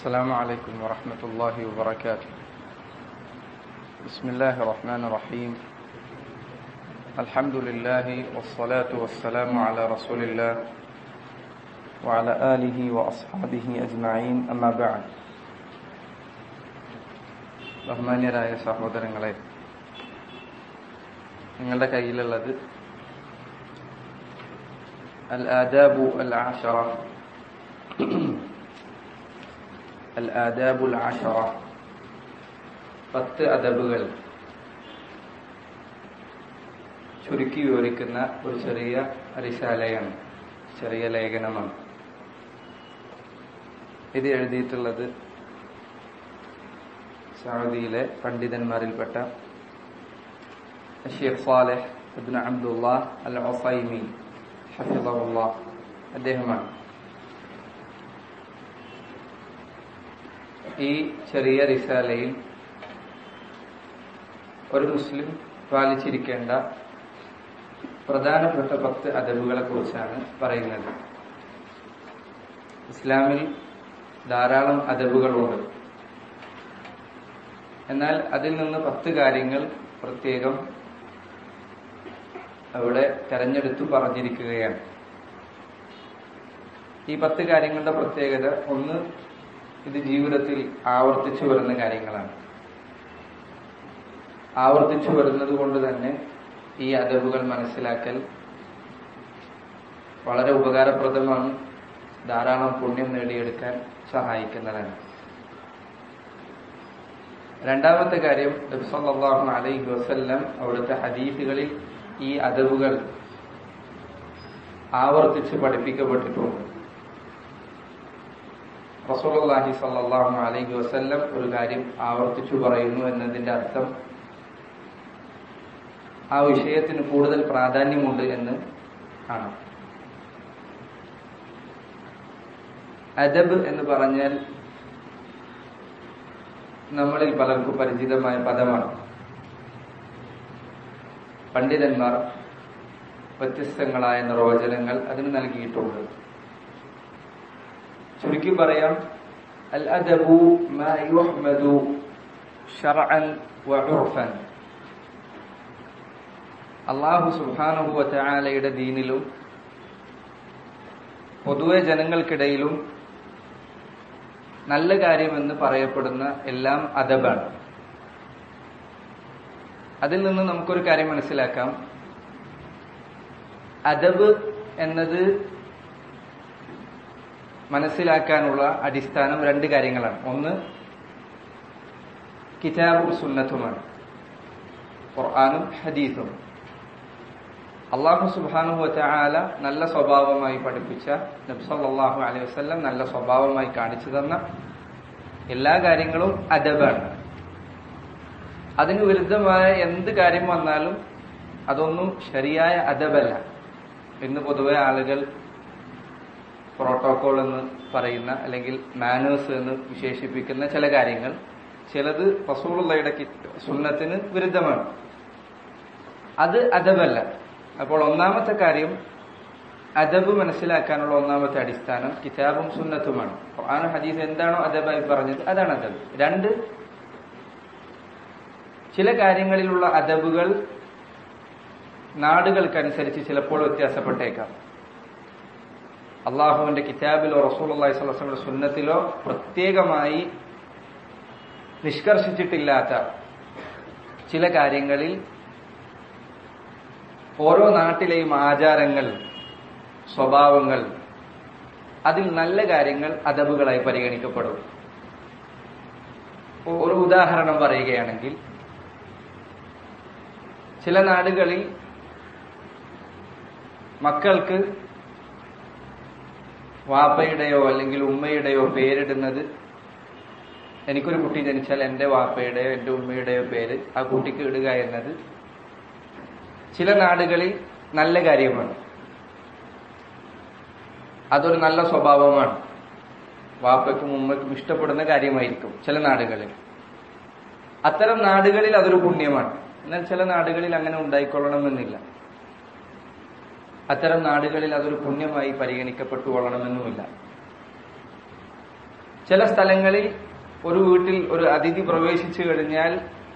السلام عليكم ورحمة الله وبركاته بسم الله الرحمن الرحيم الحمد لله والصلاة والسلام على رسول الله وعلى آله وأصحابه أجمعين أما بعد ബഹുമാന്യരായ സഹോദരങ്ങളെ നിങ്ങളുടെ കയ്യിലുള്ളത് അൽ ആദാബു അൽ ആഷറ അൽ ആദാബുൽ ആഷറ പത്ത് അദബുകൾ ചുരുക്കി വിവരിക്കുന്ന ഒരു ചെറിയ റിസാലയാണ് ചെറിയ ലേഖനമാണ് ഇത് എഴുതിയിട്ടുള്ളത് സൗദിയിലെ പണ്ഡിതന്മാരിൽപ്പെട്ട ഷെയ്ഖ് സാലെഹ് ഇബ്നു അബ്ദുള്ള അൽ ഒഫൈമി ഹഫിദുള്ള അദ്ദേഹമാണ് ഈ ചെറിയ റിസാലയിൽ ഒരു മുസ്ലിം പാലിച്ചിരിക്കേണ്ട പ്രധാനപ്പെട്ട പത്ത് അദബുകളെ കുറിച്ചാണ് പറയുന്നത് ഇസ്ലാമിൽ ധാരാളം അദബുകളുണ്ട് എന്നാൽ അതിൽ നിന്ന് പത്ത് കാര്യങ്ങൾ പ്രത്യേകം അവിടെ തെരഞ്ഞെടുത്തു പറഞ്ഞിരിക്കുകയാണ് ഈ പത്ത് കാര്യങ്ങളുടെ പ്രത്യേകത ഒന്ന് ഇത് ജീവിതത്തിൽ ആവർത്തിച്ചു വരുന്ന കാര്യങ്ങളാണ് ആവർത്തിച്ചു വരുന്നത് കൊണ്ട് തന്നെ ഈ അതവുകൾ മനസ്സിലാക്കൽ വളരെ ഉപകാരപ്രദമാണ് ധാരാളം പുണ്യം നേടിയെടുക്കാൻ സഹായിക്കുന്നതാണ് രണ്ടാമത്തെ കാര്യം നബ്സല്ലാഹു അലൈഹി വസല്ലം അവിടുത്തെ ഹദീസുകളിൽ ഈ അതവുകൾ ആവർത്തിച്ച് പഠിപ്പിക്കപ്പെട്ടിട്ടുണ്ട് റസൂലുള്ളാഹി സല്ലല്ലാഹു അലൈഹി വസല്ലം ഒരു കാര്യം ആവർത്തിച്ചു പറയുന്നു എന്നതിന്റെ അർത്ഥം ആ വിഷയത്തിന് കൂടുതൽ പ്രാധാന്യമുണ്ട് എന്ന് ആണ് അദബ് എന്ന് പറഞ്ഞാൽ നമ്മളിൽ പലർക്കും പരിചിതമായ പദമാണ് പണ്ഡിതന്മാർ വ്യത്യസ്തങ്ങളായ നിർവചനങ്ങൾ അതിന് നൽകിയിട്ടുണ്ട് ചുരുക്കി പറയാം അൽ അദബു മാ യുഹ്മദു ശർഅൻ വഉർഫൻ അല്ലാഹു സുബ്ഹാനഹു വതആലയുടെ ദീനിലും പൊതുവെ ജനങ്ങൾക്കിടയിലും നല്ല കാര്യമെന്ന് പറയപ്പെടുന്ന എല്ലാം അദബാണ് അതിൽ നിന്ന് നമുക്കൊരു കാര്യം മനസ്സിലാക്കാം അദബ് എന്നത് മനസ്സിലാക്കാനുള്ള അടിസ്ഥാനം രണ്ട് കാര്യങ്ങളാണ് ഒന്ന് കിതാബും സുന്നത്തുമാണ് ഖുർആാനും ഹദീസും അള്ളാഹു സുബാനു വല നല്ല സ്വഭാവമായി പഠിപ്പിച്ച നബ്സല്ലാഹു അലൈഹി വസ്ലം നല്ല സ്വഭാവമായി കാണിച്ചു തന്ന എല്ലാ കാര്യങ്ങളും അദബാണ് അതിന് വിരുദ്ധമായ എന്ത് കാര്യം വന്നാലും അതൊന്നും ശരിയായ അദബല്ല ഇന്ന് പൊതുവെ ആളുകൾ പ്രോട്ടോകോൾ എന്ന് പറയുന്ന അല്ലെങ്കിൽ മാനേഴ്സ് എന്ന് വിശേഷിപ്പിക്കുന്ന ചില കാര്യങ്ങൾ ചിലത് റസൂളുള്ളയുടെ സുന്നത്തിന് വിരുദ്ധമാണ് അത് അദബല്ല അപ്പോൾ ഒന്നാമത്തെ കാര്യം അദബ് മനസ്സിലാക്കാനുള്ള ഒന്നാമത്തെ അടിസ്ഥാനം കിതാബും സുന്നത്തുമാണ് ഖുർആൻ ഹദീസ് എന്താണോ അദബായി പറഞ്ഞത് അതാണ് അദബ് രണ്ട് ചില കാര്യങ്ങളിലുള്ള അദബുകൾ നാടുകൾക്കനുസരിച്ച് ചിലപ്പോൾ വ്യത്യാസപ്പെട്ടേക്കാം അള്ളാഹുവിന്റെ കിതാബിലോ റസൂൽ അള്ളഹി സ്വലങ്ങളുടെ സുന്നത്തിലോ പ്രത്യേകമായി നിഷ്കർഷിച്ചിട്ടില്ലാത്ത ചില കാര്യങ്ങളിൽ ഓരോ നാട്ടിലെയും ആചാരങ്ങൾ സ്വഭാവങ്ങൾ അതിൽ നല്ല കാര്യങ്ങൾ അദബുകളായി പരിഗണിക്കപ്പെടും ഒരു ഉദാഹരണം പറയുകയാണെങ്കിൽ ചില നാടുകളിൽ മക്കൾക്ക് വാപ്പയുടെയോ അല്ലെങ്കിൽ ഉമ്മയുടെയോ പേരിടുന്നത് എനിക്കൊരു കുട്ടി ജനിച്ചാൽ എൻ്റെ വാപ്പയുടെയോ എൻ്റെ ഉമ്മയുടെയോ പേര് ആ കുട്ടിക്ക് ഇടുക എന്നത് ചില നാടുകളിൽ നല്ല കാര്യമാണ് അതൊരു നല്ല സ്വഭാവമാണ് വാപ്പയ്ക്കും ഉമ്മയ്ക്കും ഇഷ്ടപ്പെടുന്ന കാര്യമായിരിക്കും ചില നാടുകളിൽ അത്തരം നാടുകളിൽ അതൊരു പുണ്യമാണ് എന്നാൽ ചില നാടുകളിൽ അങ്ങനെ ഉണ്ടായിക്കൊള്ളണമെന്നില്ല അത്തരം നാടുകളിൽ അതൊരു പുണ്യമായി പരിഗണിക്കപ്പെട്ടു കൊള്ളണമെന്നുമില്ല ചില സ്ഥലങ്ങളിൽ ഒരു വീട്ടിൽ ഒരു അതിഥി പ്രവേശിച്ചു കഴിഞ്ഞാൽ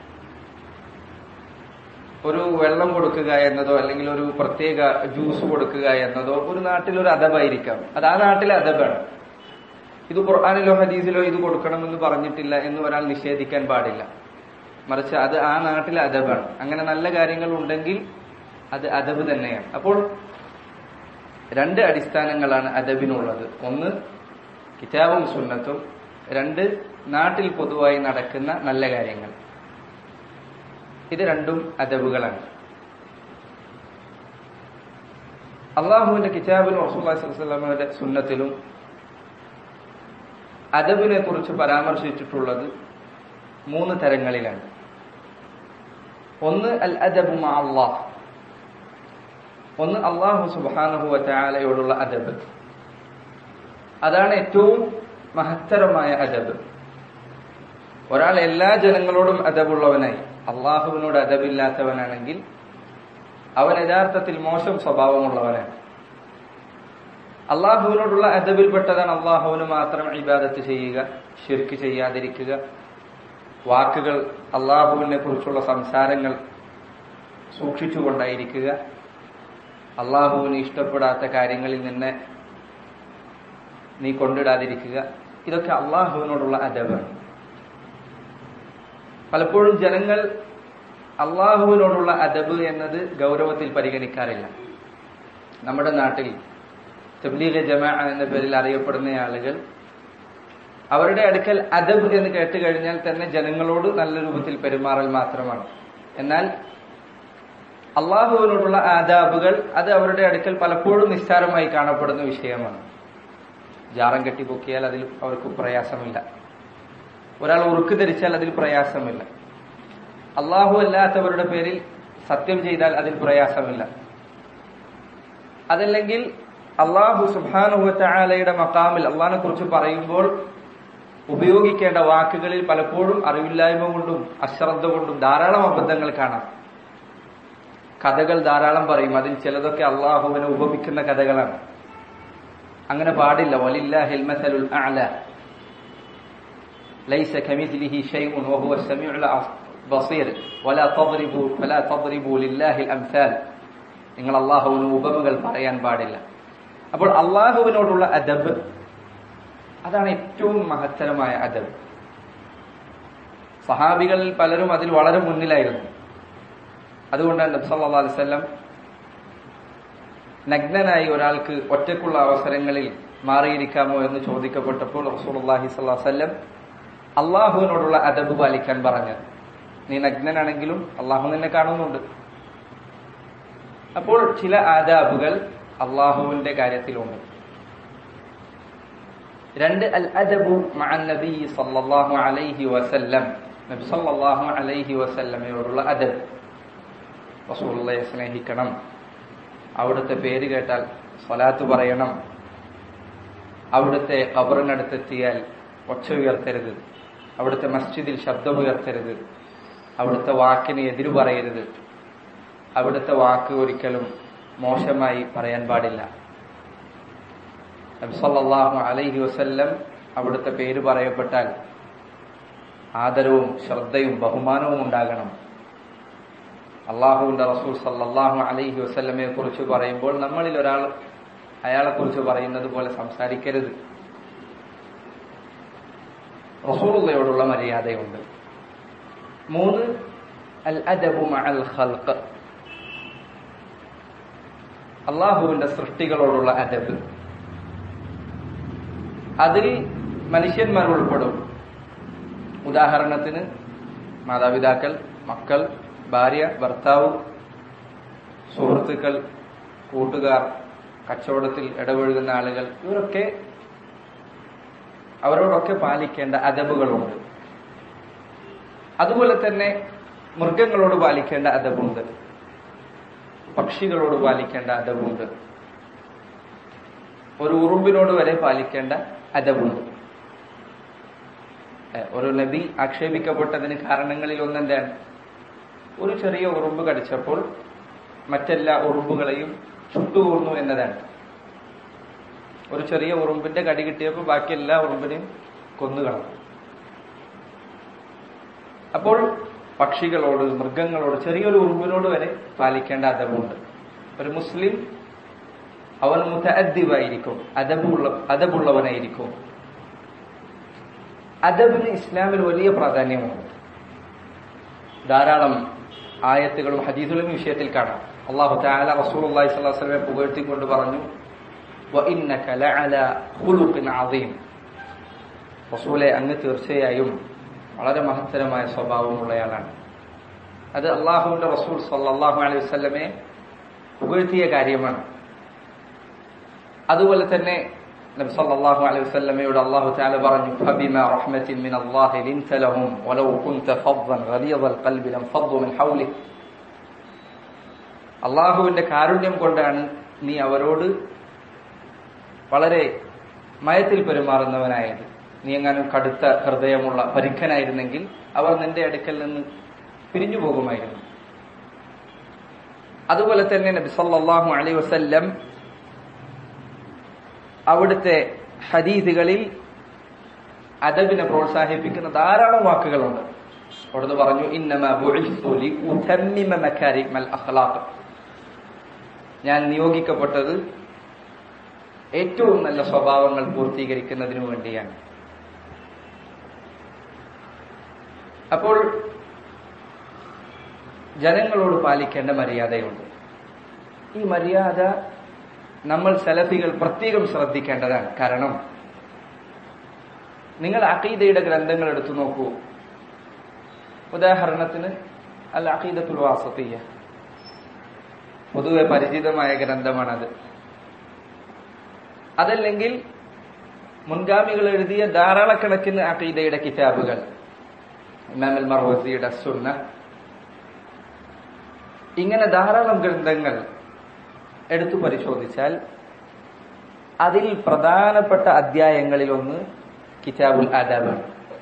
ഒരു വെള്ളം കൊടുക്കുക എന്നതോ അല്ലെങ്കിൽ ഒരു പ്രത്യേക ജ്യൂസ് കൊടുക്കുക എന്നതോ ഒരു നാട്ടിൽ ഒരു അദബായിരിക്കാം അത് ആ നാട്ടിലെ അദബാണ് ഇത് ഖുർആാനിലോ ഹദീസിലോ ഇത് കൊടുക്കണമെന്ന് പറഞ്ഞിട്ടില്ല എന്ന് ഒരാൾ നിഷേധിക്കാൻ പാടില്ല മറിച്ച് അത് ആ നാട്ടിലെ അദബാണ് അങ്ങനെ നല്ല കാര്യങ്ങൾ ഉണ്ടെങ്കിൽ അത് അദബ് തന്നെയാണ് അപ്പോൾ രണ്ട് അടിസ്ഥാനങ്ങളാണ് അദബിനുള്ളത് ഒന്ന് കിതാബും സുന്നത്തും രണ്ട് നാട്ടിൽ പൊതുവായി നടക്കുന്ന നല്ല കാര്യങ്ങൾ ഇത് രണ്ടും അദബുകളാണ് അള്ളാഹുവിന്റെ കിതാബിലും റസൂല്ലാസ്ലമയുടെ സുന്നത്തിലും അദബിനെ കുറിച്ച് പരാമർശിച്ചിട്ടുള്ളത് മൂന്ന് തരങ്ങളിലാണ് ഒന്ന് അൽ അദബു മാ അള്ളാഹ് ഒന്ന് അള്ളാഹു സുബാനുഹുവ ചാലയോടുള്ള അദബ് അതാണ് ഏറ്റവും മഹത്തരമായ അദബ് ഒരാൾ എല്ലാ ജനങ്ങളോടും അദബുള്ളവനായി അള്ളാഹുവിനോട് അദബില്ലാത്തവനാണെങ്കിൽ അവൻ യഥാർത്ഥത്തിൽ മോശം സ്വഭാവമുള്ളവനാണ് അള്ളാഹുവിനോടുള്ള അദബിൽപ്പെട്ടതാണ് അള്ളാഹുവിന് മാത്രം ഇബാദത്ത് ചെയ്യുക ഷിർക്ക് ചെയ്യാതിരിക്കുക വാക്കുകൾ അള്ളാഹുവിനെ കുറിച്ചുള്ള സംസാരങ്ങൾ സൂക്ഷിച്ചുകൊണ്ടായിരിക്കുക അള്ളാഹുവിന് ഇഷ്ടപ്പെടാത്ത കാര്യങ്ങളിൽ നിന്ന് നീ കൊണ്ടിടാതിരിക്കുക ഇതൊക്കെ അള്ളാഹുവിനോടുള്ള അദബാണ് പലപ്പോഴും ജനങ്ങൾ അള്ളാഹുവിനോടുള്ള അദബ് എന്നത് ഗൗരവത്തിൽ പരിഗണിക്കാറില്ല നമ്മുടെ നാട്ടിൽ തബ്ലീഗ ജമാ എന്ന പേരിൽ അറിയപ്പെടുന്ന ആളുകൾ അവരുടെ അടുക്കൽ അദബ് എന്ന് കേട്ട് കഴിഞ്ഞാൽ തന്നെ ജനങ്ങളോട് നല്ല രൂപത്തിൽ പെരുമാറൽ മാത്രമാണ് എന്നാൽ അള്ളാഹുവിനോടുള്ള ആദാബുകൾ അത് അവരുടെ അടുക്കൽ പലപ്പോഴും നിസ്സാരമായി കാണപ്പെടുന്ന വിഷയമാണ് ജാറം കെട്ടിപ്പൊക്കിയാൽ അതിൽ അവർക്ക് പ്രയാസമില്ല ഒരാൾ ഉറുക്ക് ധരിച്ചാൽ അതിൽ പ്രയാസമില്ല അള്ളാഹു അല്ലാത്തവരുടെ പേരിൽ സത്യം ചെയ്താൽ അതിൽ പ്രയാസമില്ല അതല്ലെങ്കിൽ അള്ളാഹു സുബാനുഹുവലയുടെ മക്കാമിൽ അള്ളാഹിനെ കുറിച്ച് പറയുമ്പോൾ ഉപയോഗിക്കേണ്ട വാക്കുകളിൽ പലപ്പോഴും അറിവില്ലായ്മ കൊണ്ടും അശ്രദ്ധ കൊണ്ടും ധാരാളം അബദ്ധങ്ങൾ കാണാം കഥകൾ ധാരാളം പറയും അതിൽ ചിലതൊക്കെ അള്ളാഹുവിനെ ഉപമിക്കുന്ന കഥകളാണ് അങ്ങനെ പാടില്ല വലില്ല ഹെൽമസലുൽ അല ليس كمثله شيء وهو السميع البصير ولا تضربوا فلا تضربوا لله الامثال നിങ്ങൾ അള്ളാഹുവിന് ഉപമകൾ പറയാൻ പാടില്ല അപ്പോൾ അള്ളാഹുവിനോടുള്ള അദബ് അതാണ് ഏറ്റവും മഹത്തരമായ അദബ് സഹാബികളിൽ പലരും അതിൽ വളരെ മുന്നിലായിരുന്നു അതുകൊണ്ടാണ് നബ് സല്ലാ അലിസ്വല്ലം നഗ്നനായി ഒരാൾക്ക് ഒറ്റക്കുള്ള അവസരങ്ങളിൽ മാറിയിരിക്കാമോ എന്ന് ചോദിക്കപ്പെട്ടപ്പോൾ റസൂൽഹി സ്വല്ലം അള്ളാഹുവിനോടുള്ള അദബ് പാലിക്കാൻ പറഞ്ഞത് നീ നഗ്നനാണെങ്കിലും അള്ളാഹു നിന്നെ കാണുന്നുണ്ട് അപ്പോൾ ചില ആദാബുകൾ അള്ളാഹുവിന്റെ കാര്യത്തിലുണ്ട് രണ്ട് അൽ അദബു മഅൻ നബി സല്ലല്ലാഹു അലൈഹി വസല്ലം നബി സല്ലല്ലാഹു അലൈഹി വസല്ലമയോടുള്ള അദബ് റസൂലുള്ളയെ സ്നേഹിക്കണം അവിടുത്തെ പേര് കേട്ടാൽ സ്വലാത്ത് പറയണം അവിടുത്തെ ഖബറിനടുത്തെത്തിയാൽ ഒച്ച ഉയർത്തരുത് അവിടുത്തെ മസ്ജിദിൽ ശബ്ദമുയർത്തരുത് അവിടുത്തെ വാക്കിന് എതിരു പറയരുത് അവിടുത്തെ വാക്ക് ഒരിക്കലും മോശമായി പറയാൻ പാടില്ല നബ്സല്ലാഹു അലൈഹി വസല്ലം അവിടുത്തെ പേര് പറയപ്പെട്ടാൽ ആദരവും ശ്രദ്ധയും ബഹുമാനവും ഉണ്ടാകണം അള്ളാഹുവിന്റെ റസൂൽ സല്ലാഹു അലൈഹി വസല്ലമയെ കുറിച്ച് പറയുമ്പോൾ നമ്മളിൽ ഒരാൾ അയാളെ കുറിച്ച് പറയുന്നത് പോലെ സംസാരിക്കരുത് റസൂലുള്ളയോടുള്ള മര്യാദയുണ്ട് മൂന്ന് അൽ അദബു മഅൽ ഖൽഖ് അള്ളാഹുവിന്റെ സൃഷ്ടികളോടുള്ള അദബ് അതിൽ മനുഷ്യന്മാർ ഉൾപ്പെടും ഉദാഹരണത്തിന് മാതാപിതാക്കൾ മക്കൾ ഭാര്യ ഭർത്താവ് സുഹൃത്തുക്കൾ കൂട്ടുകാർ കച്ചവടത്തിൽ ഇടപഴകുന്ന ആളുകൾ ഇവരൊക്കെ അവരോടൊക്കെ പാലിക്കേണ്ട അദബുകളുണ്ട് അതുപോലെ തന്നെ മൃഗങ്ങളോട് പാലിക്കേണ്ട അദബുണ്ട് പക്ഷികളോട് പാലിക്കേണ്ട അദബുണ്ട് ഒരു ഉറുമ്പിനോട് വരെ പാലിക്കേണ്ട അദബുണ്ട് ഒരു നബി ആക്ഷേപിക്കപ്പെട്ടതിന് കാരണങ്ങളിൽ ഒന്നെന്താണ് ഒരു ചെറിയ ഉറുമ്പ് കടിച്ചപ്പോൾ മറ്റെല്ലാ ഉറുമ്പുകളെയും ചുട്ടുകൂർന്നു എന്നതാണ് ഒരു ചെറിയ ഉറുമ്പിന്റെ കടി കിട്ടിയപ്പോൾ ബാക്കി എല്ലാ ഉറുമ്പിനെയും കൊന്നുകളഞ്ഞു അപ്പോൾ പക്ഷികളോട് മൃഗങ്ങളോട് ചെറിയൊരു ഉറുമ്പിനോട് വരെ പാലിക്കേണ്ട അദബുണ്ട് ഒരു മുസ്ലിം അവൻ മുത്തഅദ്ദിബായിരിക്കും അദബുള്ള അദബുള്ളവനായിരിക്കും അദബിന് ഇസ്ലാമിൽ വലിയ പ്രാധാന്യമുണ്ട് ധാരാളം ആയത്തുകളും ഹദീസുകളും വിഷയത്തിൽ കാണാം അള്ളാഹു താല റസൂൽ അള്ളാഹി സ്വലാസ്ലമെ പുകഴ്ത്തിക്കൊണ്ട് പറഞ്ഞു وَإِنَّكَ لَعَلَى خُلُقٍ عَظِيمٍ റസൂലെ അങ്ങ് തീർച്ചയായും വളരെ മഹത്തരമായ സ്വഭാവമുള്ളയാളാണ് അത് അള്ളാഹുവിന്റെ റസൂൽ സല്ലാഹു അലൈഹി വസ്ലമെ പുകഴ്ത്തിയ കാര്യമാണ് അതുപോലെ തന്നെ നബി സല്ലല്ലാഹു അലൈഹി വസല്ലമയോട് അല്ലാഹു തആല പറഞ്ഞു ഫബിമാ റഹ്മത്തിൻ മിൻ അല്ലാഹി ലിൻത ലഹും വലൗ കുൻത ഫദ്ദൻ ഗലീദൽ ഖൽബി ലം ഫദ്ദു മിൻ ഹൗലിക് അള്ളാഹുവിന്റെ കാരുണ്യം കൊണ്ടാണ് നീ അവരോട് വളരെ മയത്തിൽ പെരുമാറുന്നവനായത് നീ എങ്ങാനും കടുത്ത ഹൃദയമുള്ള പരുക്കനായിരുന്നെങ്കിൽ അവർ നിന്റെ അടുക്കൽ നിന്ന് പിരിഞ്ഞു പോകുമായിരുന്നു അതുപോലെ തന്നെ നബി സല്ലല്ലാഹു അലൈഹി വസല്ലം അവിടുത്തെ ഹദീസുകളിൽ അദബിനെ പ്രോത്സാഹിപ്പിക്കുന്ന ധാരാളം വാക്കുകളുണ്ട് അവിടുന്ന് പറഞ്ഞു ഇന്നമ ബുഇസ്തു ലിഉതമ്മിമ മകാരിമൽ അഖ്ലാഖ് ഞാൻ നിയോഗിക്കപ്പെട്ടത് ഏറ്റവും നല്ല സ്വഭാവങ്ങൾ പൂർത്തീകരിക്കുന്നതിനു വേണ്ടിയാണ് അപ്പോൾ ജനങ്ങളോട് പാലിക്കേണ്ട മര്യാദയുണ്ട് ഈ മര്യാദ നമ്മൾ സലഫികൾ പ്രത്യേകം ശ്രദ്ധിക്കേണ്ടതാണ് കാരണം നിങ്ങൾ അഖീദയുടെ ഗ്രന്ഥങ്ങൾ എടുത്തു നോക്കൂ ഉദാഹരണത്തിന് അൽ അഖീദത്തുൽ വാസത്തിയ പൊതുവെ പരിചിതമായ ഗ്രന്ഥമാണത് അതല്ലെങ്കിൽ മുൻഗാമികൾ എഴുതിയ ധാരാളക്കണക്കിന് അഖീദയുടെ കിതാബുകൾ ഇമാം അൽ മർവസിയുടെ സുന്ന ഇങ്ങനെ ധാരാളം ഗ്രന്ഥങ്ങൾ എടുത്തു പരിശോധിച്ചാൽ അതിൽ പ്രധാനപ്പെട്ട അധ്യായങ്ങളിൽ ഒന്ന് കിതാബുൽ അദബാണ്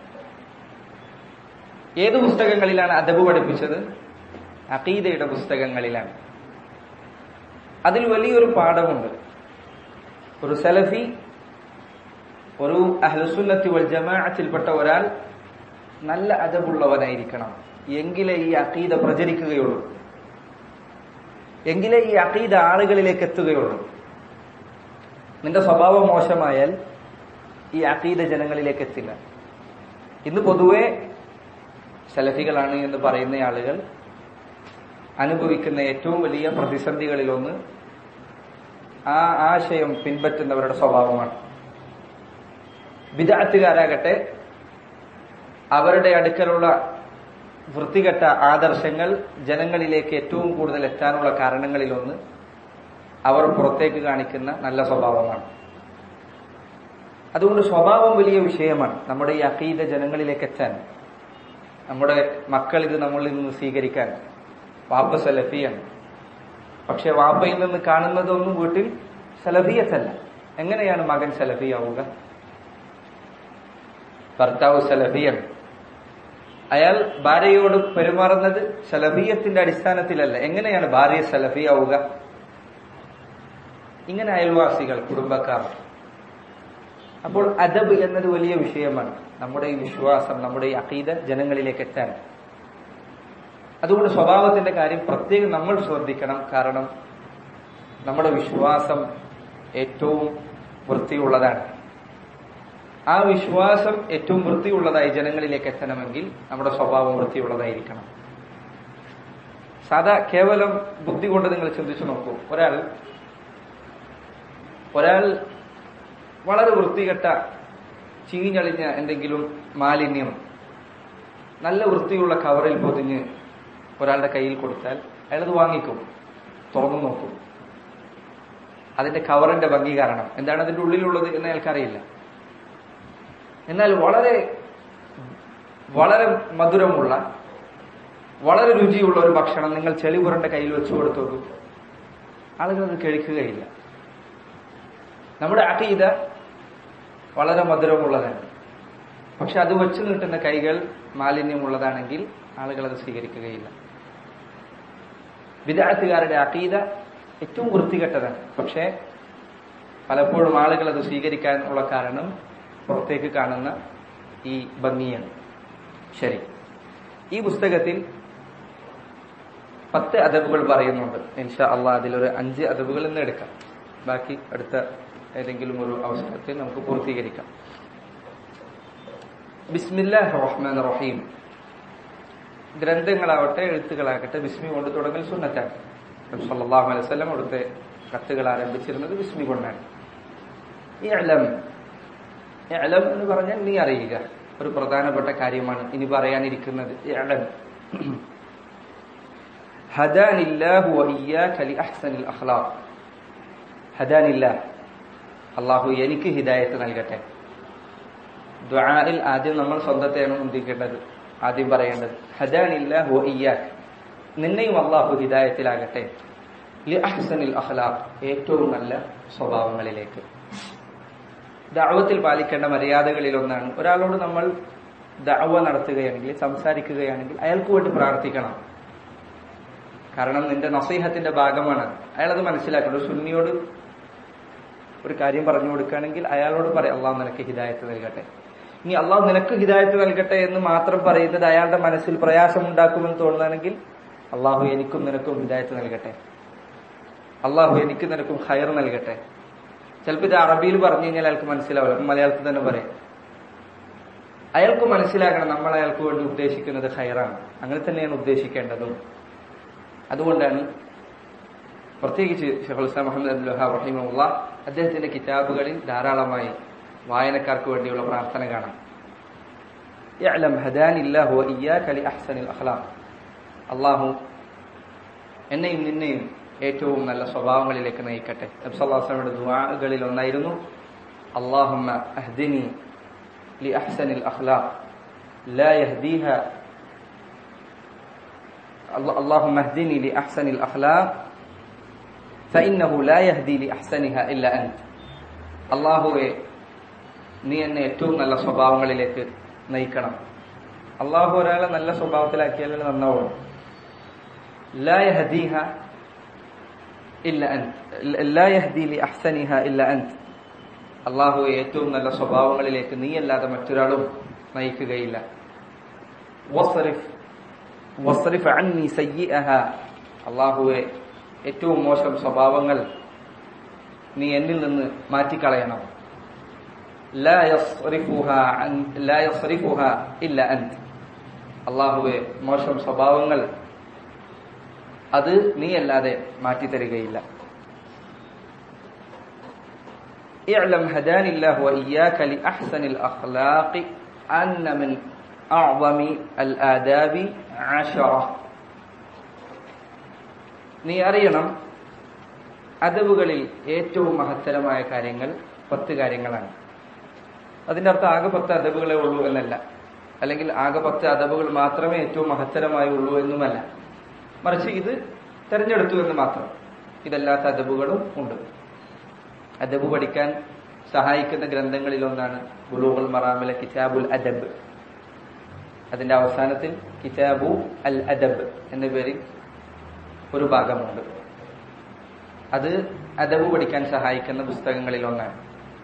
ഏത് പുസ്തകങ്ങളിലാണ് അദബ് പഠിപ്പിച്ചത് അഖീദയുടെ പുസ്തകങ്ങളിലാണ് അതിൽ വലിയൊരു പാഠമുണ്ട് ഒരു സലഫി ഒരു അഹ്ലസുന്നത്തി വൽ ജമാഅത്തിൽപ്പെട്ട ഒരാൾ നല്ല അദബുള്ളവനായിരിക്കണം എങ്കിലേ ഈ അഖീദ പ്രചരിക്കുകയുള്ളൂ എങ്കിലേ ഈ അഖീദ ആളുകളിലേക്ക് എത്തുകയുള്ളൂ നിന്റെ സ്വഭാവം മോശമായാൽ ഈ അഖീദ ജനങ്ങളിലേക്ക് എത്തില്ല ഇന്ന് പൊതുവെ സലഫികളാണ് എന്ന് പറയുന്ന ആളുകൾ അനുഭവിക്കുന്ന ഏറ്റവും വലിയ പ്രതിസന്ധികളിലൊന്ന് ആ ആശയം പിൻപറ്റുന്നവരുടെ സ്വഭാവമാണ് വിദാത്തുകാരാകട്ടെ അവരുടെ അടുക്കലുള്ള വൃത്തികെട്ട ആദർശങ്ങൾ ജനങ്ങളിലേക്ക് ഏറ്റവും കൂടുതൽ എത്താനുള്ള കാരണങ്ങളിലൊന്ന് അവർ പുറത്തേക്ക് കാണിക്കുന്ന നല്ല സ്വഭാവമാണ് അതുകൊണ്ട് സ്വഭാവം വലിയ വിഷയമാണ് നമ്മുടെ ഈ അഖീദ ജനങ്ങളിലേക്ക് എത്താൻ നമ്മുടെ മക്കൾ ഇത് നമ്മളിൽ നിന്ന് സ്വീകരിക്കാൻ വാപ്പ സലഫിയാണ് പക്ഷെ വാപ്പയിൽ നിന്ന് കാണുന്നതൊന്നും വീട്ടിൽ സലഫിയത്തല്ല എങ്ങനെയാണ് മകൻ സലഫിയാവുക ഭർത്താവ് സലഫിയാണ് അയാൾ ഭാര്യയോട് പെരുമാറുന്നത് സലഫിയത്തിന്റെ അടിസ്ഥാനത്തിലല്ല എങ്ങനെയാണ് ഭാര്യ സലഫിയാവുക ഇങ്ങനെ അയൽവാസികൾ കുടുംബക്കാർ അപ്പോൾ അദബ് എന്നത് വലിയ വിഷയമാണ് നമ്മുടെ ഈ വിശ്വാസം നമ്മുടെ ഈ അഖീദ ജനങ്ങളിലേക്ക് എത്താൻ അതുകൊണ്ട് സ്വഭാവത്തിന്റെ കാര്യം പ്രത്യേകം നമ്മൾ ശ്രദ്ധിക്കണം കാരണം നമ്മുടെ വിശ്വാസം ഏറ്റവും വൃത്തിയുള്ളതാണ് ആ വിശ്വാസം ഏറ്റവും വൃത്തിയുള്ളതായി ജനങ്ങളിലേക്ക് എത്തണമെങ്കിൽ നമ്മുടെ സ്വഭാവം വൃത്തിയുള്ളതായിരിക്കണം സാധാ കേവലം ബുദ്ധി കൊണ്ട് നിങ്ങൾ ചിന്തിച്ചു നോക്കൂ ഒരാൾ ഒരാൾ വളരെ വൃത്തികെട്ട ചീഞ്ഞളിഞ്ഞ എന്തെങ്കിലും മാലിന്യം നല്ല വൃത്തിയുള്ള കവറിൽ പൊതിഞ്ഞ് ഒരാളുടെ കയ്യിൽ കൊടുത്താൽ അയാളത് വാങ്ങിക്കും തുറന്നു നോക്കും അതിന്റെ കവറിന്റെ ഭംഗി കാരണം എന്താണ് അതിന്റെ ഉള്ളിലുള്ളത് എന്ന് അയാൾക്കറിയില്ല എന്നാൽ വളരെ വളരെ മധുരമുള്ള വളരെ രുചിയുള്ള ഒരു ഭക്ഷണം നിങ്ങൾ ചെളിപുരന്റെ കയ്യിൽ വെച്ചു കൊടുത്തു നോക്കും ആളുകൾ അത് കഴിക്കുകയില്ല നമ്മുടെ അഖീദ വളരെ മധുരമുള്ളതാണ് പക്ഷെ അത് വെച്ച് നീട്ടുന്ന കൈകൾ മാലിന്യമുള്ളതാണെങ്കിൽ ആളുകൾ അത് സ്വീകരിക്കുകയില്ല വിദാർത്ഥികാരുടെ അഖീദ ഏറ്റവും വൃത്തികെട്ടതാണ് പക്ഷേ പലപ്പോഴും ആളുകൾ അത് സ്വീകരിക്കാനുള്ള കാരണം പുറത്തേക്ക് കാണുന്ന ഈ ഭംഗിയാണ് ശരി ഈ പുസ്തകത്തിൽ പത്ത് അദബുകൾ പറയുന്നുണ്ട് ഇൻഷാ അള്ളാഹ് അതിലൊരു അഞ്ച് അദബുകൾ ഇന്ന് എടുക്കാം ബാക്കി അടുത്ത ഏതെങ്കിലും ഒരു അവസരത്തിൽ നമുക്ക് പൂർത്തീകരിക്കാം ബിസ്മില്ലാഹ് റഹ്മാൻ റഹീം ഗ്രന്ഥങ്ങളാവട്ടെ എഴുത്തുകളാകട്ടെ ബിസ്മി കൊണ്ട് തുടങ്ങൽ സുന്നത്താണ് സല്ലല്ലാഹു അലൈഹി വസല്ലം അവിടുത്തെ കത്തുകൾ ആരംഭിച്ചിരുന്നത് ബിസ്മി കൊണ്ടാണ് ഇഅലം ഇഅലം എന്ന് പറഞ്ഞാൽ നീ അറിയുക ഒരു പ്രധാനപ്പെട്ട കാര്യമാണ് ഇനി പറയാനിരിക്കുന്നത് ഇഅലം ഹദാനില്ലാഹു വഇയ്യാക ലിഅഹ്സനിൽ അഖ്ലാഖ് ഹദാനില്ലാഹ് അള്ളാഹു എനിക്ക് ഹിദായത്ത് നൽകട്ടെ ദ്വാരിൽ ആദ്യം നമ്മൾ സ്വന്തത്തെയാണ് മുന്തിക്കേണ്ടത് ആദ്യം പറയേണ്ടത് ഹദാനില്ലാഹു വഇയ്യാക നിന്നെയും അള്ളാഹു ഹിദായത്തിലാകട്ടെ ലി അഹ്സനിൽ അഖ്ലാഖ് ഏറ്റവും നല്ല സ്വഭാവങ്ങളിലേക്ക് ദഅവത്തിൽ പാലിക്കേണ്ട മര്യാദകളിൽ ഒന്നാണ് ഒരാളോട് നമ്മൾ ദഅവ നടത്തുകയാണെങ്കിൽ സംസാരിക്കുകയാണെങ്കിൽ അയാൾക്ക് വേണ്ടി പ്രാർത്ഥിക്കണം കാരണം നിന്റെ നസീഹത്തിന്റെ ഭാഗമാണ് അയാളത് മനസ്സിലാക്കണം ഒരു സുന്നിയോട് ഒരു കാര്യം പറഞ്ഞു കൊടുക്കുകയാണെങ്കിൽ അയാളോട് പറയാം അള്ളാഹു നിനക്ക് ഹിദായത്ത് നൽകട്ടെ ഇനി അള്ളാഹു നിനക്ക് ഹിദായത്ത് നൽകട്ടെ എന്ന് മാത്രം പറയുന്നത് അയാളുടെ മനസ്സിൽ പ്രയാസമുണ്ടാക്കുമെന്ന് തോന്നുകയാണെങ്കിൽ അള്ളാഹു എനിക്കും നിനക്കും ഹിദായത്ത് നൽകട്ടെ അള്ളാഹു എനിക്ക് നിനക്കും ഹയർ നൽകട്ടെ ചിലപ്പോൾ ഇത് അറബിയിൽ പറഞ്ഞു കഴിഞ്ഞാൽ അയാൾക്ക് മനസ്സിലാവില്ല മലയാളത്തിൽ തന്നെ പറയാം അയാൾക്ക് മനസ്സിലാക്കണം നമ്മൾ അയാൾക്ക് വേണ്ടി ഉദ്ദേശിക്കുന്നത് ഹയറാണ് അങ്ങനെ തന്നെയാണ് ഉദ്ദേശിക്കേണ്ടതും അതുകൊണ്ടാണ് പ്രത്യേകിച്ച് ഷെഖുൽ ഇസ്ലാം മുഹമ്മദ് അബ്ദുൽ വഹാബ് റഹിമുള്ള അദ്ദേഹത്തിന്റെ കിതാബുകളിൽ ധാരാളമായി വായനക്കാർക്ക് വേണ്ടിയുള്ള പ്രാർത്ഥന കാണാം يعلم هداني الله وإياك لأحسن الأخلاق അള്ളാഹു എന്നെയും നിന്നെയും ഏറ്റവും നല്ല സ്വഭാവങ്ങളിലേക്ക് നയിക്കട്ടെ നബ്സല്ലാസ്ലമിയുടെ ദുആകളിൽ ഒന്നായിരുന്നു അള്ളാഹുമ്മ അഹ്ദിനി ലി അഹ്സനിൽ അഖ്ലാഖ് ലാ യഹ്ദീഹ اللهم اهدني لأحسن الأخلاق فإنه لا يهدي لأحسنها إلا أنت അള്ളാഹുവെ നീ എന്നെ ഏറ്റവും നല്ല സ്വഭാവങ്ങളിലേക്ക് നയിക്കണം അള്ളാഹു ഒരാളെ നല്ല സ്വഭാവത്തിലാക്കിയാലേ നന്നാവുള്ളൂ لا يهديها إلا أنت لا يهدي لأحسنها إلا أنت അള്ളാഹു ഏറ്റവും നല്ല സ്വഭാവങ്ങളിലേക്ക് നീയല്ലാതെ മറ്റൊരാളും നയിക്കുകയില്ല വസ്രിഫ് വസ്രിഫ് അന്നി സയ്യിഅഹ അള്ളാഹുവെ ഏറ്റവും മോശം സ്വഭാവങ്ങൾ നീ എന്നിൽ നിന്ന് മാറ്റിക്കളയണം ലാ യസ്രിഫുഹ അൻ- ലാ യസ്രിഫുഹ ഇല്ല അൻത് അള്ളാഹുവെ മോശം സ്വഭാവങ്ങൾ അത് നീയല്ലാതെ മാറ്റിത്തരികയില്ല اعلم هداني الله وإياك لأحسن الأخلاق أن من أعظم الآداب عشرة നീ അറിയണം അദബുകളിൽ ഏറ്റവും മഹത്തരമായ കാര്യങ്ങൾ പത്ത് കാര്യങ്ങളാണ് അതിന്റെ അർത്ഥം ആകെ പത്ത് അദബുകളെ ഉള്ളൂ എന്നല്ല അല്ലെങ്കിൽ ആകെ പത്ത് അദബുകൾ മാത്രമേ ഏറ്റവും മഹത്തരമായി ഉള്ളൂ എന്നുമല്ല മറിച്ച് ഇത് തെരഞ്ഞെടുത്തു എന്ന് മാത്രം ഇതല്ലാത്ത അദബുകളും ഉണ്ട് അദബ് പഠിക്കാൻ സഹായിക്കുന്ന ഗ്രന്ഥങ്ങളിൽ ഒന്നാണ് ബുലൂഖുൽ മറാമിലെ കിതാബുൽ അദബ് അതിന്റെ അവസാനത്തിൽ കിതാബു അൽ അദബ് എന്ന പേരിൽ ഒരു ഭാഗമുണ്ട് അത് അദബ് പഠിക്കാൻ സഹായിക്കുന്ന പുസ്തകങ്ങളിൽ ഒന്നാണ്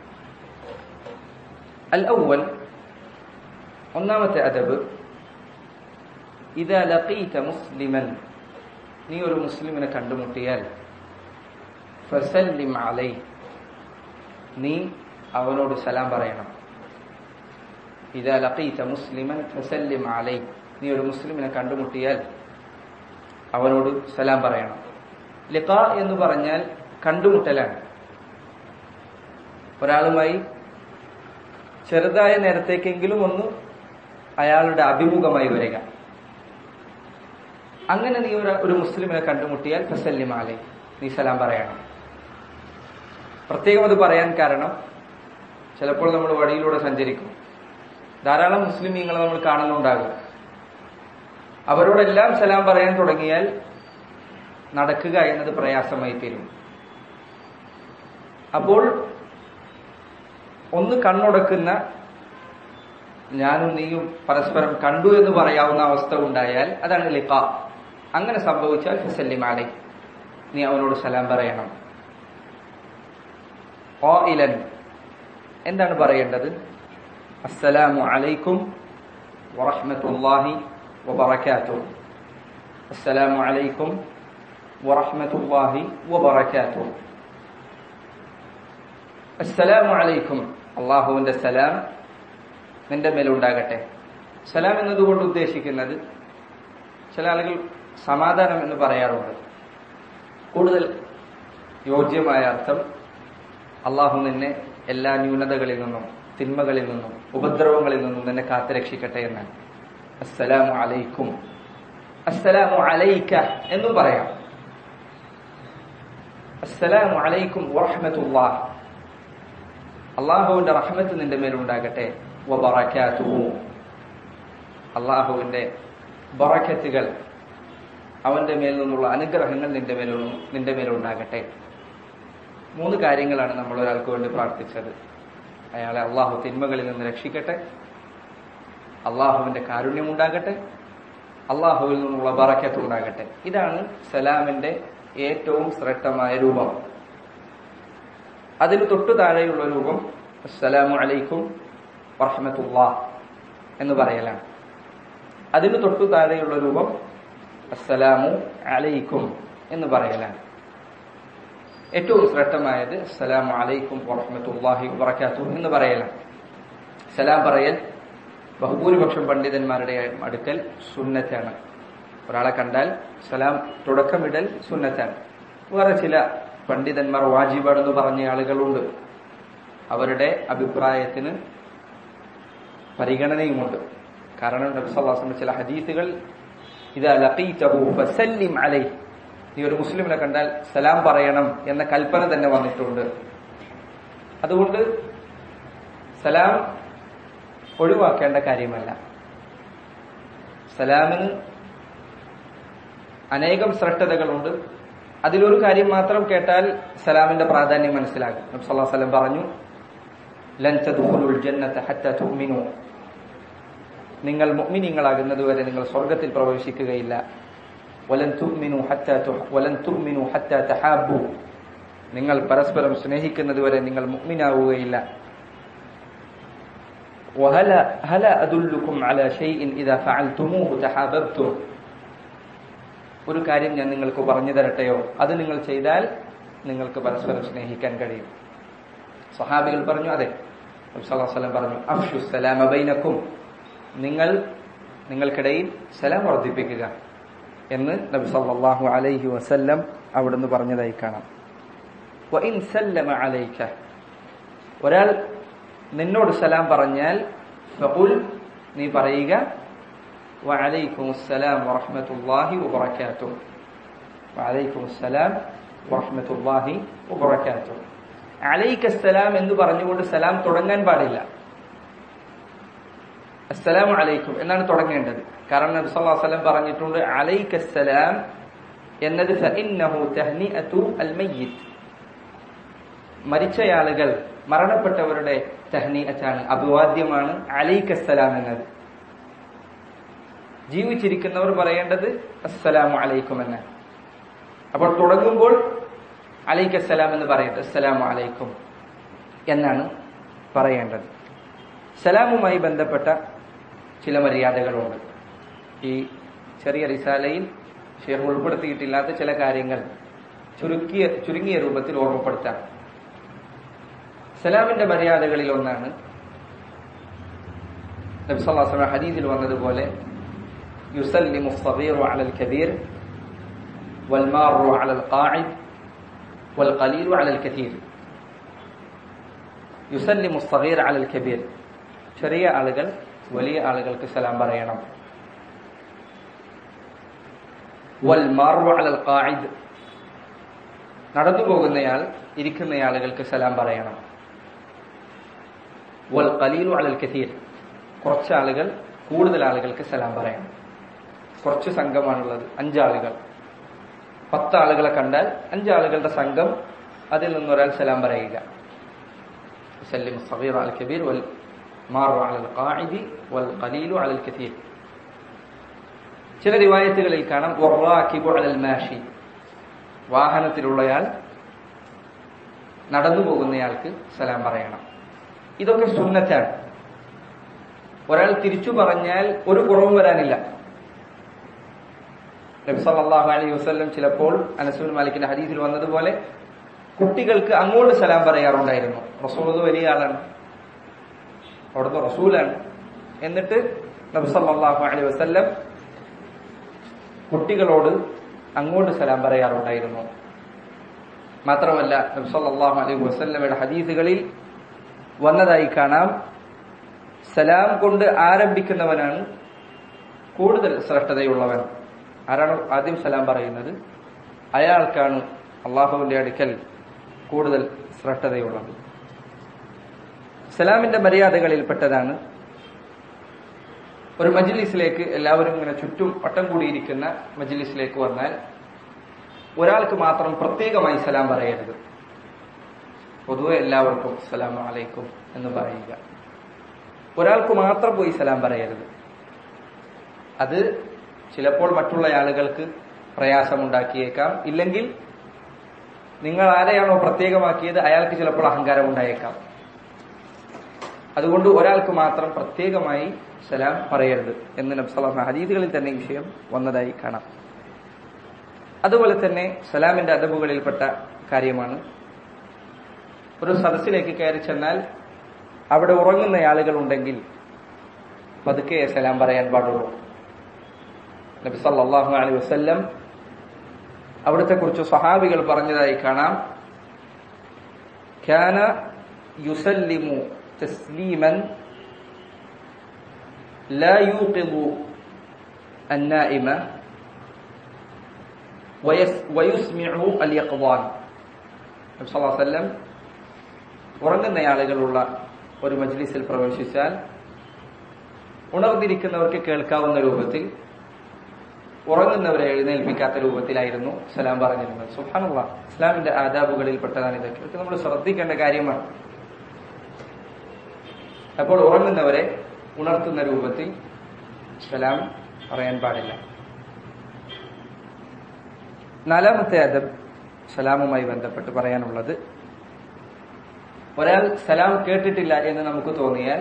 അൽ ഔവൽ ഒന്നാമത്തെ അദബ് ഇതാ ലഖീത മുസ്ലിമൻ നീ ഒരു മുസ്ലിമിനെ കണ്ടുമുട്ടിയാൽ ഫസല്ലിം അലൈ നീ അവനോട് സലാം പറയണം ഇതാ ലഖീത മുസ്ലിമൻ ഫസല്ലിം അലൈ നീ ഒരു മുസ്ലിമിനെ കണ്ടുമുട്ടിയാൽ അവനോട് സലാം പറയണം ലിഖ എന്ന് പറഞ്ഞാൽ കണ്ടുമുട്ടലാണ് ഒരാളുമായി ചെറുതായ നേരത്തേക്കെങ്കിലും ഒന്ന് അയാളുടെ അഭിമുഖമായി വരിക അങ്ങനെ നീ ഒരു ഒരു മുസ്ലിമിനെ കണ്ടുമുട്ടിയാൽ ഫസല്ലിമാലെ നീ സലാം പറയണം പ്രത്യേകം അത് പറയാൻ കാരണം ചിലപ്പോൾ നമ്മൾ വഴിയിലൂടെ സഞ്ചരിക്കും ധാരാളം മുസ്ലിമീങ്ങളെ നമ്മൾ കാണുന്നുണ്ടാകും അവരോടെല്ലാം സലാം പറയാൻ തുടങ്ങിയാൽ നടക്കുക എന്നത് പ്രയാസമായി തീരും അപ്പോൾ ഒന്ന് കണ്ണുടക്കുന്ന ഞാനും നീയും പരസ്പരം കണ്ടു എന്ന് പറയാവുന്ന അവസ്ഥ ഉണ്ടായാൽ അതാണ് ലിഖ അങ്ങനെ സംഭവിച്ചാൽ ഫസല്ലിമാലി നീ അവനോട് സലാം പറയണം ഓ ഇലൻ എന്താണ് പറയേണ്ടത് السلام عليكم ورحمة الله وبركاته السلام عليكم ورحمة الله وبركاته السلام عليكم അള്ളാഹുവിന്റെ സലാം നിന്റെ മേലുണ്ടാകട്ടെ സലാം എന്നതുകൊണ്ട് ഉദ്ദേശിക്കുന്നത് ചില ആളുകൾ സമാധാനം എന്ന് പറയാറുണ്ട് കൂടുതൽ യോജ്യമായ അർത്ഥം അള്ളാഹു നിന്നെ എല്ലാ ന്യൂനതകളിൽ നിന്നും തിന്മകളിൽ നിന്നും ഉപദ്രവങ്ങളിൽ നിന്നും നിന്നെ കാത്തുരക്ഷിക്കട്ടെ എന്നാണ് അസ്സലാമു അലൈക്കും അസ്സലാമു അലൈക്ക എന്നും പറയാം അസ്സലാമു അലൈക്കും വറഹ്മത്തുള്ളാഹ് അള്ളാഹുവിന്റെ റഹ്മത്ത് നിന്റെ മേലുണ്ടാകട്ടെ വബറകാതുഹു അള്ളാഹുവിന്റെ ബറക്കത്തുകൾ അവന്റെ മേൽ നിന്നുള്ള അനുഗ്രഹങ്ങൾ നിന്റെ മേലു നിന്റെ മേലുണ്ടാകട്ടെ മൂന്ന് കാര്യങ്ങളാണ് നമ്മൾ ഒരാൾക്ക് വേണ്ടി പ്രാർത്ഥിച്ചത് അയാളെ അള്ളാഹു തിന്മകളിൽ നിന്ന് രക്ഷിക്കട്ടെ അള്ളാഹുവിന്റെ കാരുണ്യമുണ്ടാകട്ടെ അള്ളാഹുവിൽ നിന്നുള്ള ബറക്കത്ത് ഉണ്ടാകട്ടെ ഇതാണ് സലാമിന്റെ ഏറ്റവും ശ്രേഷ്ഠമായ രൂപം അതിന് തൊട്ടു താഴെയുള്ള രൂപം അസ്സലാമു അലൈക്കും വറഹമത്തുല്ലാ എന്ന് പറയലാണ് അതിന് തൊട്ടു താഴെയുള്ള രൂപം അസ്സലാമു അലൈക്കും എന്ന് പറയലാണ് ഏറ്റവും ശ്രേഷ്ഠമായത് അസ്സലാമു അലൈക്കും വറഹമത്തുല്ലാഹി വബറകാതുഹു എന്ന് പറയലാണ് സലാം പറയൽ ബഹുഭൂരിപക്ഷം പണ്ഡിതന്മാരുടെ അടുക്കൽ സുന്നത്താണ് ഒരാളെ കണ്ടാൽ സലാം തുടക്കമിടൽ സുന്നത്താണ് വേറെ ചില പണ്ഡിതന്മാർ വാജിബാണെന്ന് പറഞ്ഞ ആളുകളുണ്ട് അവരുടെ അഭിപ്രായത്തിന് പരിഗണനയുമുണ്ട് കാരണം നബ്സല്ലാസിന്റെ ചില ഹദീസുകൾ ഇതാ ലഖീതഹു ഫസല്ലിം അലൈഹി നീ ഒരു മുസ്ലിമിനെ കണ്ടാൽ സലാം പറയണം എന്ന കൽപ്പന തന്നെ വന്നിട്ടുണ്ട് അതുകൊണ്ട് സലാം ഒഴിവാക്കേണ്ട കാര്യമല്ല സലാമിന് അനേകം ശ്രദ്ധതകളുണ്ട് അതിലൊരു കാര്യം മാത്രം കേട്ടാൽ സലാമിന്റെ പ്രാധാന്യം മനസ്സിലാകും നബ്സല്ലാ വല്ലം പറഞ്ഞു ലൻ തദ്ഖുലുൽ ജന്നത ഹത്ത തുഅ്മിനു നിങ്ങൾ മുഅ്മിനീങ്ങളാകുന്നത് വരെ നിങ്ങൾ സ്വർഗ്ഗത്തിൽ പ്രവേശിക്കുകയില്ല വലൻ തുഅ്മിനു ഹത്ത വലൻ തുഅ്മിനു ഹത്ത തഹാബ്ബു നിങ്ങൾ പരസ്പരം സ്നേഹിക്കുന്നത് വരെ നിങ്ങൾ മുഅ്മിനാവുകയില്ല وهل هل أدلكم على شيء إذا فعلتموه تحاببتم ഒരു കാര്യം ഞാൻ നിങ്ങൾക്ക് പറഞ്ഞു തരട്ടെയോ അത് നിങ്ങൾ ചെയ്താൽ നിങ്ങൾക്ക് പരസ്പരം സ്നേഹിക്കാൻ കഴിയും സഹാബികൾ പറഞ്ഞു അതെ വസല്ലം പറഞ്ഞു അഫ്ഷു സലാമ ബൈനക്കും നിങ്ങൾ നിങ്ങൾക്കിടയിൽ സലാം വർദ്ധിപ്പിക്കുക എന്ന് നബി സല്ലല്ലാഹു അലൈഹി വസല്ലം അവിടുന്ന് പറഞ്ഞതായി കാണാം വഇൻ സല്ലമ അലൈക ഒരാൾ നിന്നോട് സലാം പറഞ്ഞാൽ ഫഖുൽ നീ പറയുക وعليكم السلام ورحمة الله وبركاته وعليكم السلام ورحمة الله وبركاته عليك السلام എന്ന് പറഞ്ഞുകൊണ്ട് സലാം തുടങ്ങാൻ പാടില്ല അസ്സലാമു അലൈക്കും എന്നാണ് തുടങ്ങേണ്ടത് കാരണം നബി സല്ലല്ലാഹു അലൈഹി വസല്ലം പറഞ്ഞിട്ടുണ്ട് അലൈക സലാം എന്നത് ഫഇന്നഹു തഹ്നിഅതു അൽ മയ്യിത്ത് മരിച്ചയാളുകൾ മരണപ്പെട്ടവരുടെ തഹ്നിഅത്താണ് അഭിവാദ്യമാണ് അലൈക സലാം എന്നത് ജീവിച്ചിരിക്കുന്നവർ പറയേണ്ടത് അസ്സലാമു അലൈക്കും എന്ന് അപ്പോൾ തുടങ്ങുമ്പോൾ അലൈക്ക് അസ്സലാം എന്ന് പറയട്ടെ അസ്സലാമു അലൈക്കും എന്നാണ് പറയേണ്ടത് സലാമുമായി ബന്ധപ്പെട്ട ചില മര്യാദകളുണ്ട് ഈ ചെറിയ റിസാലയിൽ ഷെയർ ഉൾപ്പെടുത്തിയിട്ടില്ലാത്ത ചില കാര്യങ്ങൾ ചുരുക്കിയ ചുരുങ്ങിയ രൂപത്തിൽ ഓർമ്മപ്പെടുത്താം സലാമിന്റെ മര്യാദകളിൽ ഒന്നാണ് നബ്സല്ലാസ്ലം ഹദീസിൽ വന്നതുപോലെ يسلم الصغير على الكبير والمار على القاعد والقليل على الكثير يسلم الصغير على الكبير ചെറിയ ആളുകൾ വലിയ ആളുകൾക്ക് സലാം പറയണം والمار على القاعد നടന്നു പോകുന്നയാൾ ഇരിക്കുന്ന ആളുകൾക്ക് സലാം പറയണം والقليل على الكثير കുറച്ച് ആളുകൾ കൂടുതൽ ആളുകൾക്ക് സലാം പറയണം കുറച്ച് സംഘമാണുള്ളത് അഞ്ചാളുകൾ പത്താളുകളെ കണ്ടാൽ അഞ്ചാളുകളുടെ സംഘം അതിൽ നിന്നൊരാൾ സലാം പറയുക سلم الصغير على الكبير والمار على القاعد والقليل على الكثير ചില റിവായത്തുകളിൽ കാണാം വറാക്കിബു അലൽ മാഷി വാഹനത്തിലുള്ളയാൾ നടന്നു പോകുന്നയാൾക്ക് സലാം പറയണം ഇതൊക്കെ സുന്നത്താണ് ഒരാൾ തിരിച്ചു പറഞ്ഞാൽ ഒരു കുറവും വരാനില്ല നബി സല്ലല്ലാഹു അലൈഹി വസല്ലം ചിലപ്പോൾ അനസുൽ മാലിക്കിന്റെ ഹദീസിൽ വന്നതുപോലെ കുട്ടികൾക്ക് അങ്ങോട്ട് സലാം പറയാറുണ്ടായിരുന്നു റസൂൽ വലിയ ആളാണ് അവിടുന്ന് റസൂലാണ് എന്നിട്ട് നബി സല്ലല്ലാഹു അലൈഹി വസല്ലം കുട്ടികളോട് അങ്ങോട്ട് സലാം പറയാറുണ്ടായിരുന്നു മാത്രമല്ല നബി സല്ലല്ലാഹു അലൈഹി വസല്ലമയുടെ ഹദീസുകളിൽ വന്നതായി കാണാം സലാം കൊണ്ട് ആരംഭിക്കുന്നവനാണ് കൂടുതൽ ശ്രേഷ്ഠതയുള്ളവൻ ആരാണ് ആദ്യം സലാം പറയുന്നത് അയാൾക്കാണ് അള്ളാഹുവിന്റെ അടുക്കൽ കൂടുതൽ ശ്രേഷ്ഠതയുള്ളത് സലാമിന്റെ മര്യാദകളിൽപ്പെട്ടതാണ് ഒരു മജ്ലിസിലേക്ക് എല്ലാവരും ഇങ്ങനെ ചുറ്റും വട്ടം കൂടിയിരിക്കുന്ന മജ്ലിസിലേക്ക് വന്നാൽ ഒരാൾക്ക് മാത്രം പ്രത്യേകമായി സലാം പറയരുത് പൊതുവെ എല്ലാവർക്കും സലാം അലൈക്കും എന്ന് പറയുക ഒരാൾക്ക് മാത്രം പോയി സലാം പറയരുത് അത് ചിലപ്പോൾ മറ്റുള്ള ആളുകൾക്ക് പ്രയാസമുണ്ടാക്കിയേക്കാം ഇല്ലെങ്കിൽ നിങ്ങൾ ആരെയാണോ പ്രത്യേകമാക്കിയത് അയാൾക്ക് ചിലപ്പോൾ അഹങ്കാരം ഉണ്ടായേക്കാം അതുകൊണ്ട് ഒരാൾക്ക് മാത്രം പ്രത്യേകമായി സലാം പറയരുത് എന്ന് നബ്സലാം ഹദീദുകളിൽ തന്നെ ഈ വിഷയം വന്നതായി കാണാം അതുപോലെ തന്നെ സലാമിന്റെ അദബുകളിൽപ്പെട്ട കാര്യമാണ് ഒരു സദസ്സിലേക്ക് കയറി ചെന്നാൽ അവിടെ ഉറങ്ങുന്ന ആളുകൾ ഉണ്ടെങ്കിൽ പതുക്കെ സലാം പറയാൻ പാടുള്ളൂ നബി സല്ലല്ലാഹു അലൈഹി വസല്ലം അവിടുത്തെ കുറിച്ച് സഹാബികൾ പറഞ്ഞതായി കാണാം كان يسلم تسليما لا يوقظ النائم ويسمع اليقظان നബി സല്ലല്ലാഹു അലൈഹി വസല്ലം ഉറങ്ങുന്ന ആളുകളുള്ള ഒരു മജ്ലിസിൽ പ്രവേശിച്ചാൽ ഉണർന്നിരിക്കുന്നവർക്ക് കേൾക്കാവുന്ന രൂപത്തിൽ ഉറങ്ങുന്നവരെ എഴുന്നേൽപ്പിക്കാത്ത രൂപത്തിലായിരുന്നു സലാം പറഞ്ഞിരുന്നത് സുഹാനുള്ള ഇസ്ലാമിന്റെ ആദാബുകളിൽ പെട്ടതാണ് ഇതൊക്കെ ഇതൊക്കെ നമ്മൾ ശ്രദ്ധിക്കേണ്ട കാര്യമാണ് അപ്പോൾ ഉറങ്ങുന്നവരെ ഉണർത്തുന്ന രൂപത്തിൽ സലാം പറയാൻ പാടില്ല നാലാമത്തെ അദബ് സലാമുമായി ബന്ധപ്പെട്ട് പറയാനുള്ളത് ഒരാൾ സലാം കേട്ടിട്ടില്ല എന്ന് നമുക്ക് തോന്നിയാൽ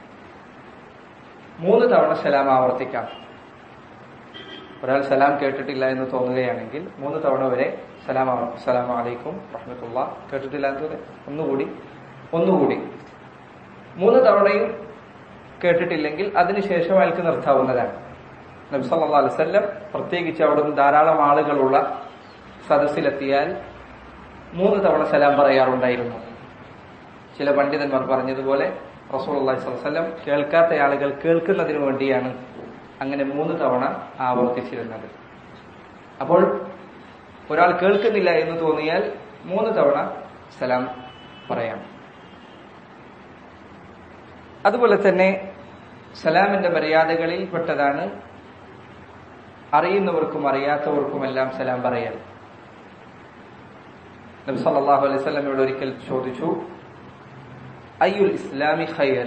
മൂന്ന് തവണ സലാം ആവർത്തിക്കാം ഒരാൾ സലാം കേട്ടിട്ടില്ല എന്ന് തോന്നുകയാണെങ്കിൽ മൂന്ന് തവണ വരെ സലാം സലാം അലൈക്കും റഹ്മത്തുള്ള കേട്ടിട്ടില്ല എന്ന് തോന്നി ഒന്നുകൂടി ഒന്നുകൂടി മൂന്ന് തവണയും കേട്ടിട്ടില്ലെങ്കിൽ അതിനുശേഷം അയാൾക്ക് നിർത്താവുന്നതാണ് നബി സല്ലല്ലാഹു അലൈഹി വസല്ലം പ്രത്യേകിച്ച് അവിടുന്ന് ധാരാളം ആളുകളുള്ള സദസ്സിലെത്തിയാൽ മൂന്ന് തവണ സലാം പറയാറുണ്ടായിരുന്നു ചില പണ്ഡിതന്മാർ പറഞ്ഞതുപോലെ റസൂൽ അള്ളാഹി വസല്ലം കേൾക്കാത്ത ആളുകൾ കേൾക്കുന്നതിന് വേണ്ടിയാണ് അങ്ങനെ മൂന്ന് തവണ ആവർത്തിച്ചിരുന്നത് അപ്പോൾ ഒരാൾ കേൾക്കുന്നില്ല എന്ന് തോന്നിയാൽ മൂന്ന് തവണ സലാം പറയാം അതുപോലെ തന്നെ സലാമിന്റെ മര്യാദകളിൽ പെട്ടതാണ് അറിയുന്നവർക്കും അറിയാത്തവർക്കുമെല്ലാം സലാം പറയൽ നബി സല്ലല്ലാഹു അലൈഹി വസല്ലമയോട് ഒരിക്കൽ ചോദിച്ചു അയ്യുൽ ഇസ്ലാമി ഖൈർ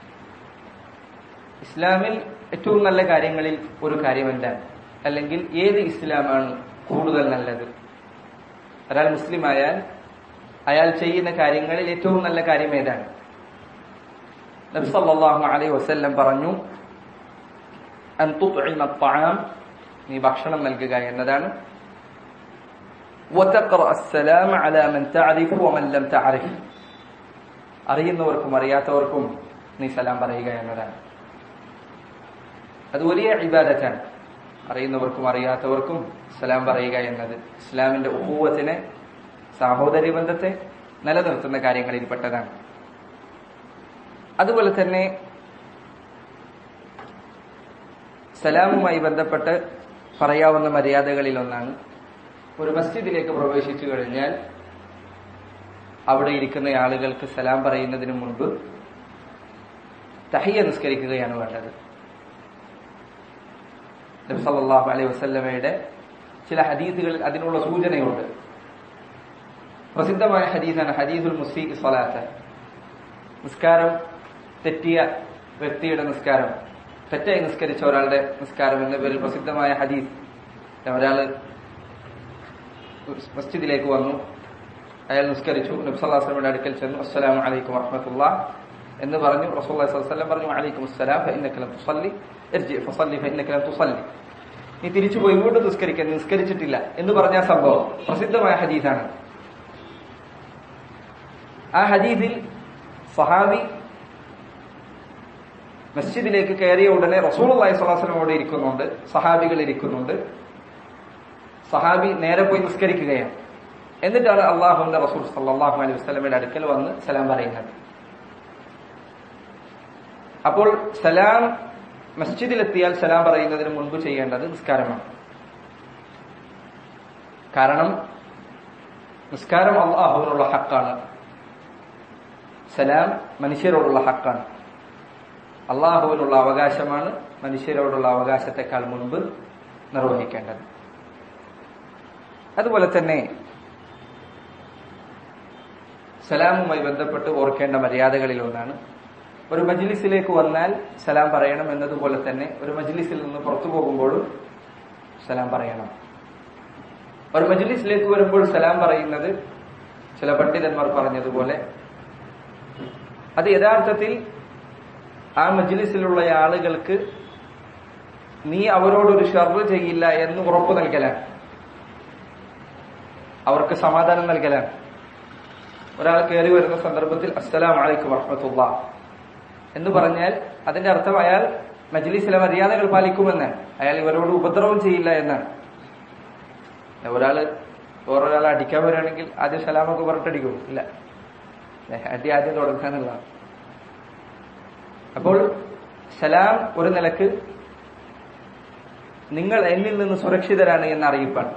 ഇസ്ലാമിൽ ഏറ്റവും നല്ല കാര്യങ്ങളിൽ ഒരു കാര്യം എന്താണ് അല്ലെങ്കിൽ ഏത് ഇസ്ലാമാണ് കൂടുതൽ നല്ലത് ഒരാൾ മുസ്ലിം ആയാൽ അയാൾ ചെയ്യുന്ന കാര്യങ്ങളിൽ ഏറ്റവും നല്ല കാര്യം ഏതാണ് നബി സല്ലല്ലാഹു അലൈഹി വസല്ലം പറഞ്ഞു അൻ തുത്ഇമ അത്'ആം നീ ഭക്ഷണം നൽകുക എന്നതാണ് وتقرأ السلام على من تعرف ومن لم تعرف അറിയുന്നവർക്കും അറിയാത്തവർക്കും നീ സലാം പറയുക എന്നതാണ് അത് വലിയ ഇബാദത്താണ് അറിയുന്നവർക്കും അറിയാത്തവർക്കും സലാം പറയുക എന്നത് ഇസ്ലാമിന്റെ ഉഹൂവത്തിനെ സാഹോദര്യ ബന്ധത്തെ നിലനിർത്തുന്ന കാര്യങ്ങളിൽ പെട്ടതാണ് അതുപോലെ തന്നെ സലാമുമായി ബന്ധപ്പെട്ട് പറയാവുന്ന മര്യാദകളിൽ ഒന്നാണ് ഒരു മസ്ജിദിലേക്ക് പ്രവേശിച്ചു കഴിഞ്ഞാൽ അവിടെ ഇരിക്കുന്ന ആളുകൾക്ക് സലാം പറയുന്നതിന് മുൻപ് തഹിയ നിസ്കരിക്കുകയാണ് വേണ്ടത് നബി സല്ലല്ലാഹു അലൈഹി വസല്ലമയുടെ ചില ഹദീസുകളിൽ അതിനുള്ള സൂചനയുണ്ട് പ്രസിദ്ധമായ ഹദീസാണ് ഹദീസുൽ മുസീ സ്വലാത്ത് നിസ്കാരം തെറ്റിയ വ്യക്തിയുടെ നിസ്കാരം തെറ്റായി നിസ്കരിച്ച ഒരാളുടെ നിസ്കാരം എന്ന പേരിൽ പ്രസിദ്ധമായ ഹദീസ് ഒരാള് മസ്ജിദിലേക്ക് വന്നു അയാൾ നിസ്കരിച്ചു നബ്സല്ലാസ്ലമിയുടെ അടുക്കൽ ചെന്നു അസ്സലാമു അലൈക്കും വറഹമത്തുള്ള എന്ന് പറഞ്ഞു റസൂലുള്ളാഹി സ്വല്ലല്ലാഹു അലൈഹി വസല്ലം പറഞ്ഞു അലൈക്കും അസ്സലാം ഫഇന്നക ലം തുസല്ലി ഇർജി ഫസല്ലി ഫഇന്നക ലം തുസല്ലി നീ തിരിച്ചു പോയി വീണ്ടും നിസ്കരിക്കാൻ നിസ്കരിച്ചിട്ടില്ല എന്ന് പറഞ്ഞ ആ സംഭവം പ്രസിദ്ധമായ ഹദീസാണ് ആ ഹദീസിൽ സഹാബി മസ്ജിദിലേക്ക് കയറിയ ഉടനെ റസൂൽ അള്ളഹി സ്വലാസ്ലമോട് ഇരിക്കുന്നുണ്ട് സഹാബികൾ ഇരിക്കുന്നുണ്ട് സഹാബി നേരെ പോയി നിസ്കരിക്കുകയാണ് എന്നിട്ടാണ് അള്ളാഹുവിന്റെ റസൂൽ സല്ലാഹു അലൈഹി വസ്ലമയുടെ അടുക്കൽ വന്ന് സലാം പറയുന്നത് അപ്പോൾ സലാം മസ്ജിദിലെത്തിയാൽ സലാം പറയുന്നതിന് മുൻപ് ചെയ്യേണ്ടത് നിസ്കാരമാണ് കാരണം നിസ്കാരം അള്ളാഹുവിനുള്ള ഹക്കാണ് സലാം മനുഷ്യരോടുള്ള ഹക്കാണ് അള്ളാഹുവിനുള്ള അവകാശമാണ് മനുഷ്യരോടുള്ള അവകാശത്തെക്കാൾ മുൻപ് നിർവഹിക്കേണ്ടത് അതുപോലെ തന്നെ സലാമുമായി ബന്ധപ്പെട്ട് ഓർക്കേണ്ട മര്യാദകളിൽ ഒന്നാണ് ഒരു മജ്ലിസിലേക്ക് വന്നാൽ സലാം പറയണം എന്നതുപോലെ തന്നെ ഒരു മജ്ലിസിൽ നിന്ന് പുറത്തു പോകുമ്പോഴും സലാം പറയണം ഒരു മജ്ലിസിലേക്ക് വരുമ്പോൾ സലാം പറയുന്നത് ചില പണ്ഡിതന്മാർ പറഞ്ഞതുപോലെ അത് യഥാർത്ഥത്തിൽ ആ മജ്ലിസിലുള്ള ആളുകൾക്ക് നീ അവരോടൊരു ഷർവ് ചെയ്യില്ല എന്ന് ഉറപ്പു നൽകലാണ് അവർക്ക് സമാധാനം നൽകലാണ് ഒരാൾ കയറി വരുന്ന സന്ദർഭത്തിൽ അസ്സലാം അലൈക്കും വറഹമത്തുള്ള എന്ന് പറഞ്ഞാൽ അതിന്റെ അർത്ഥം അയാൾ മജ്ലിസിലെ മര്യാദകൾ പാലിക്കുമെന്ന് അയാൾ ഇവരോട് ഉപദ്രവം ചെയ്യില്ല എന്നാണ് ഒരാള് വേറൊരാളെ അടിക്കാൻ വരികയാണെങ്കിൽ ആദ്യം സലാമൊക്കെ പറഞ്ഞിട്ടടിക്കും ഇല്ല അടി ആദ്യം തുടങ്ങാന്നുള്ളതാണ് അപ്പോൾ സലാം ഒരു നിലക്ക് നിങ്ങൾ എന്നിൽ നിന്ന് സുരക്ഷിതരാണ് എന്ന അറിയിപ്പാണ്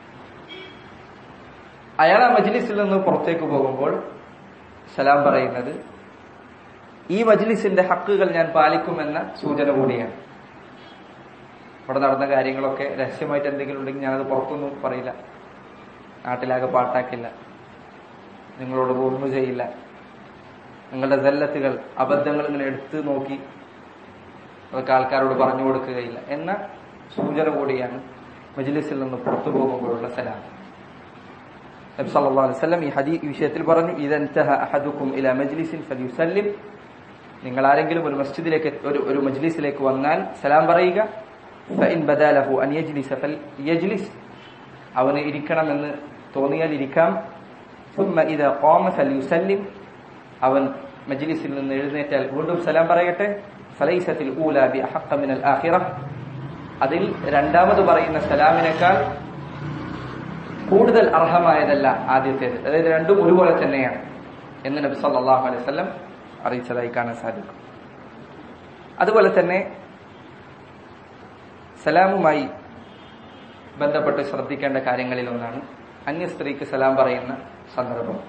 അയാൾ ആ മജ്ലിസിൽ നിന്ന് പുറത്തേക്ക് പോകുമ്പോൾ സലാം പറയുന്നത് ഈ മജ്ലിസിന്റെ ഹക്കുകൾ ഞാൻ പാലിക്കുമെന്ന സൂചന കൂടിയാണ് ഇവിടെ നടന്ന കാര്യങ്ങളൊക്കെ രഹസ്യമായിട്ട് എന്തെങ്കിലും ഉണ്ടെങ്കിൽ ഞാനത് പുറത്തൊന്നും പറയില്ല നാട്ടിലാകെ പാട്ടാക്കില്ല നിങ്ങളോട് റൂമ് ചെയ്യില്ല നിങ്ങളുടെ ജല്ലത്തുകൾ അബദ്ധങ്ങൾ ഇങ്ങനെ എടുത്തു നോക്കി അതൊക്കെ ആൾക്കാരോട് പറഞ്ഞു കൊടുക്കുകയില്ല എന്ന സൂചന കൂടിയാണ് മജ്ലിസിൽ നിന്ന് പുറത്തു പോകുമ്പോഴുള്ള സലാം നബി സല്ലല്ലാഹു അലൈഹി വസല്ലം ഈ ഹദീ ഈ വിഷയത്തിൽ പറഞ്ഞു ഇദൻതഹ അഹദുക്കും ഇലാ മജ്ലിസിൻ ഫലിയുസല്ലിം നിങ്ങൾ ആരെങ്കിലും ഒരു മസ്ജിദിലേക്ക് ഒരു ഒരു മജ്ലിസിലേക്ക് വന്നാൽ സലാം പറയുക ഫഇൻ ബദാലഹു അൻ യജ്ലിസ ഫൽ യജ്ലിസ് അവന് ഇരിക്കണമെന്ന് തോന്നിയാൽ ഇരിക്കാം ثم إذا قام فليسلم അവൻ മജ്ലിസിൽ നിന്ന് എഴുന്നേറ്റാൽ വീണ്ടും സലാം പറയട്ടെ ഫലൈസത്തിൽ ഊല ബി അഹഖ മിനൽ ആഖിറ അതിൽ രണ്ടാമത് പറയുന്ന സലാമിനേക്കാൾ കൂടുതൽ അർഹമായതല്ല ആദ്യത്തേത് അതായത് രണ്ടും ഒരുപോലെ തന്നെയാണ് എന്ന് നബി സല്ലല്ലാഹു അലൈഹി വസല്ലം അറിയിച്ചതായി കാണാൻ സാധിക്കും അതുപോലെ തന്നെ സലാമുമായി ബന്ധപ്പെട്ട് ശ്രദ്ധിക്കേണ്ട കാര്യങ്ങളിൽ ഒന്നാണ് അന്യ സ്ത്രീക്ക് സലാം പറയുന്ന സന്ദർഭം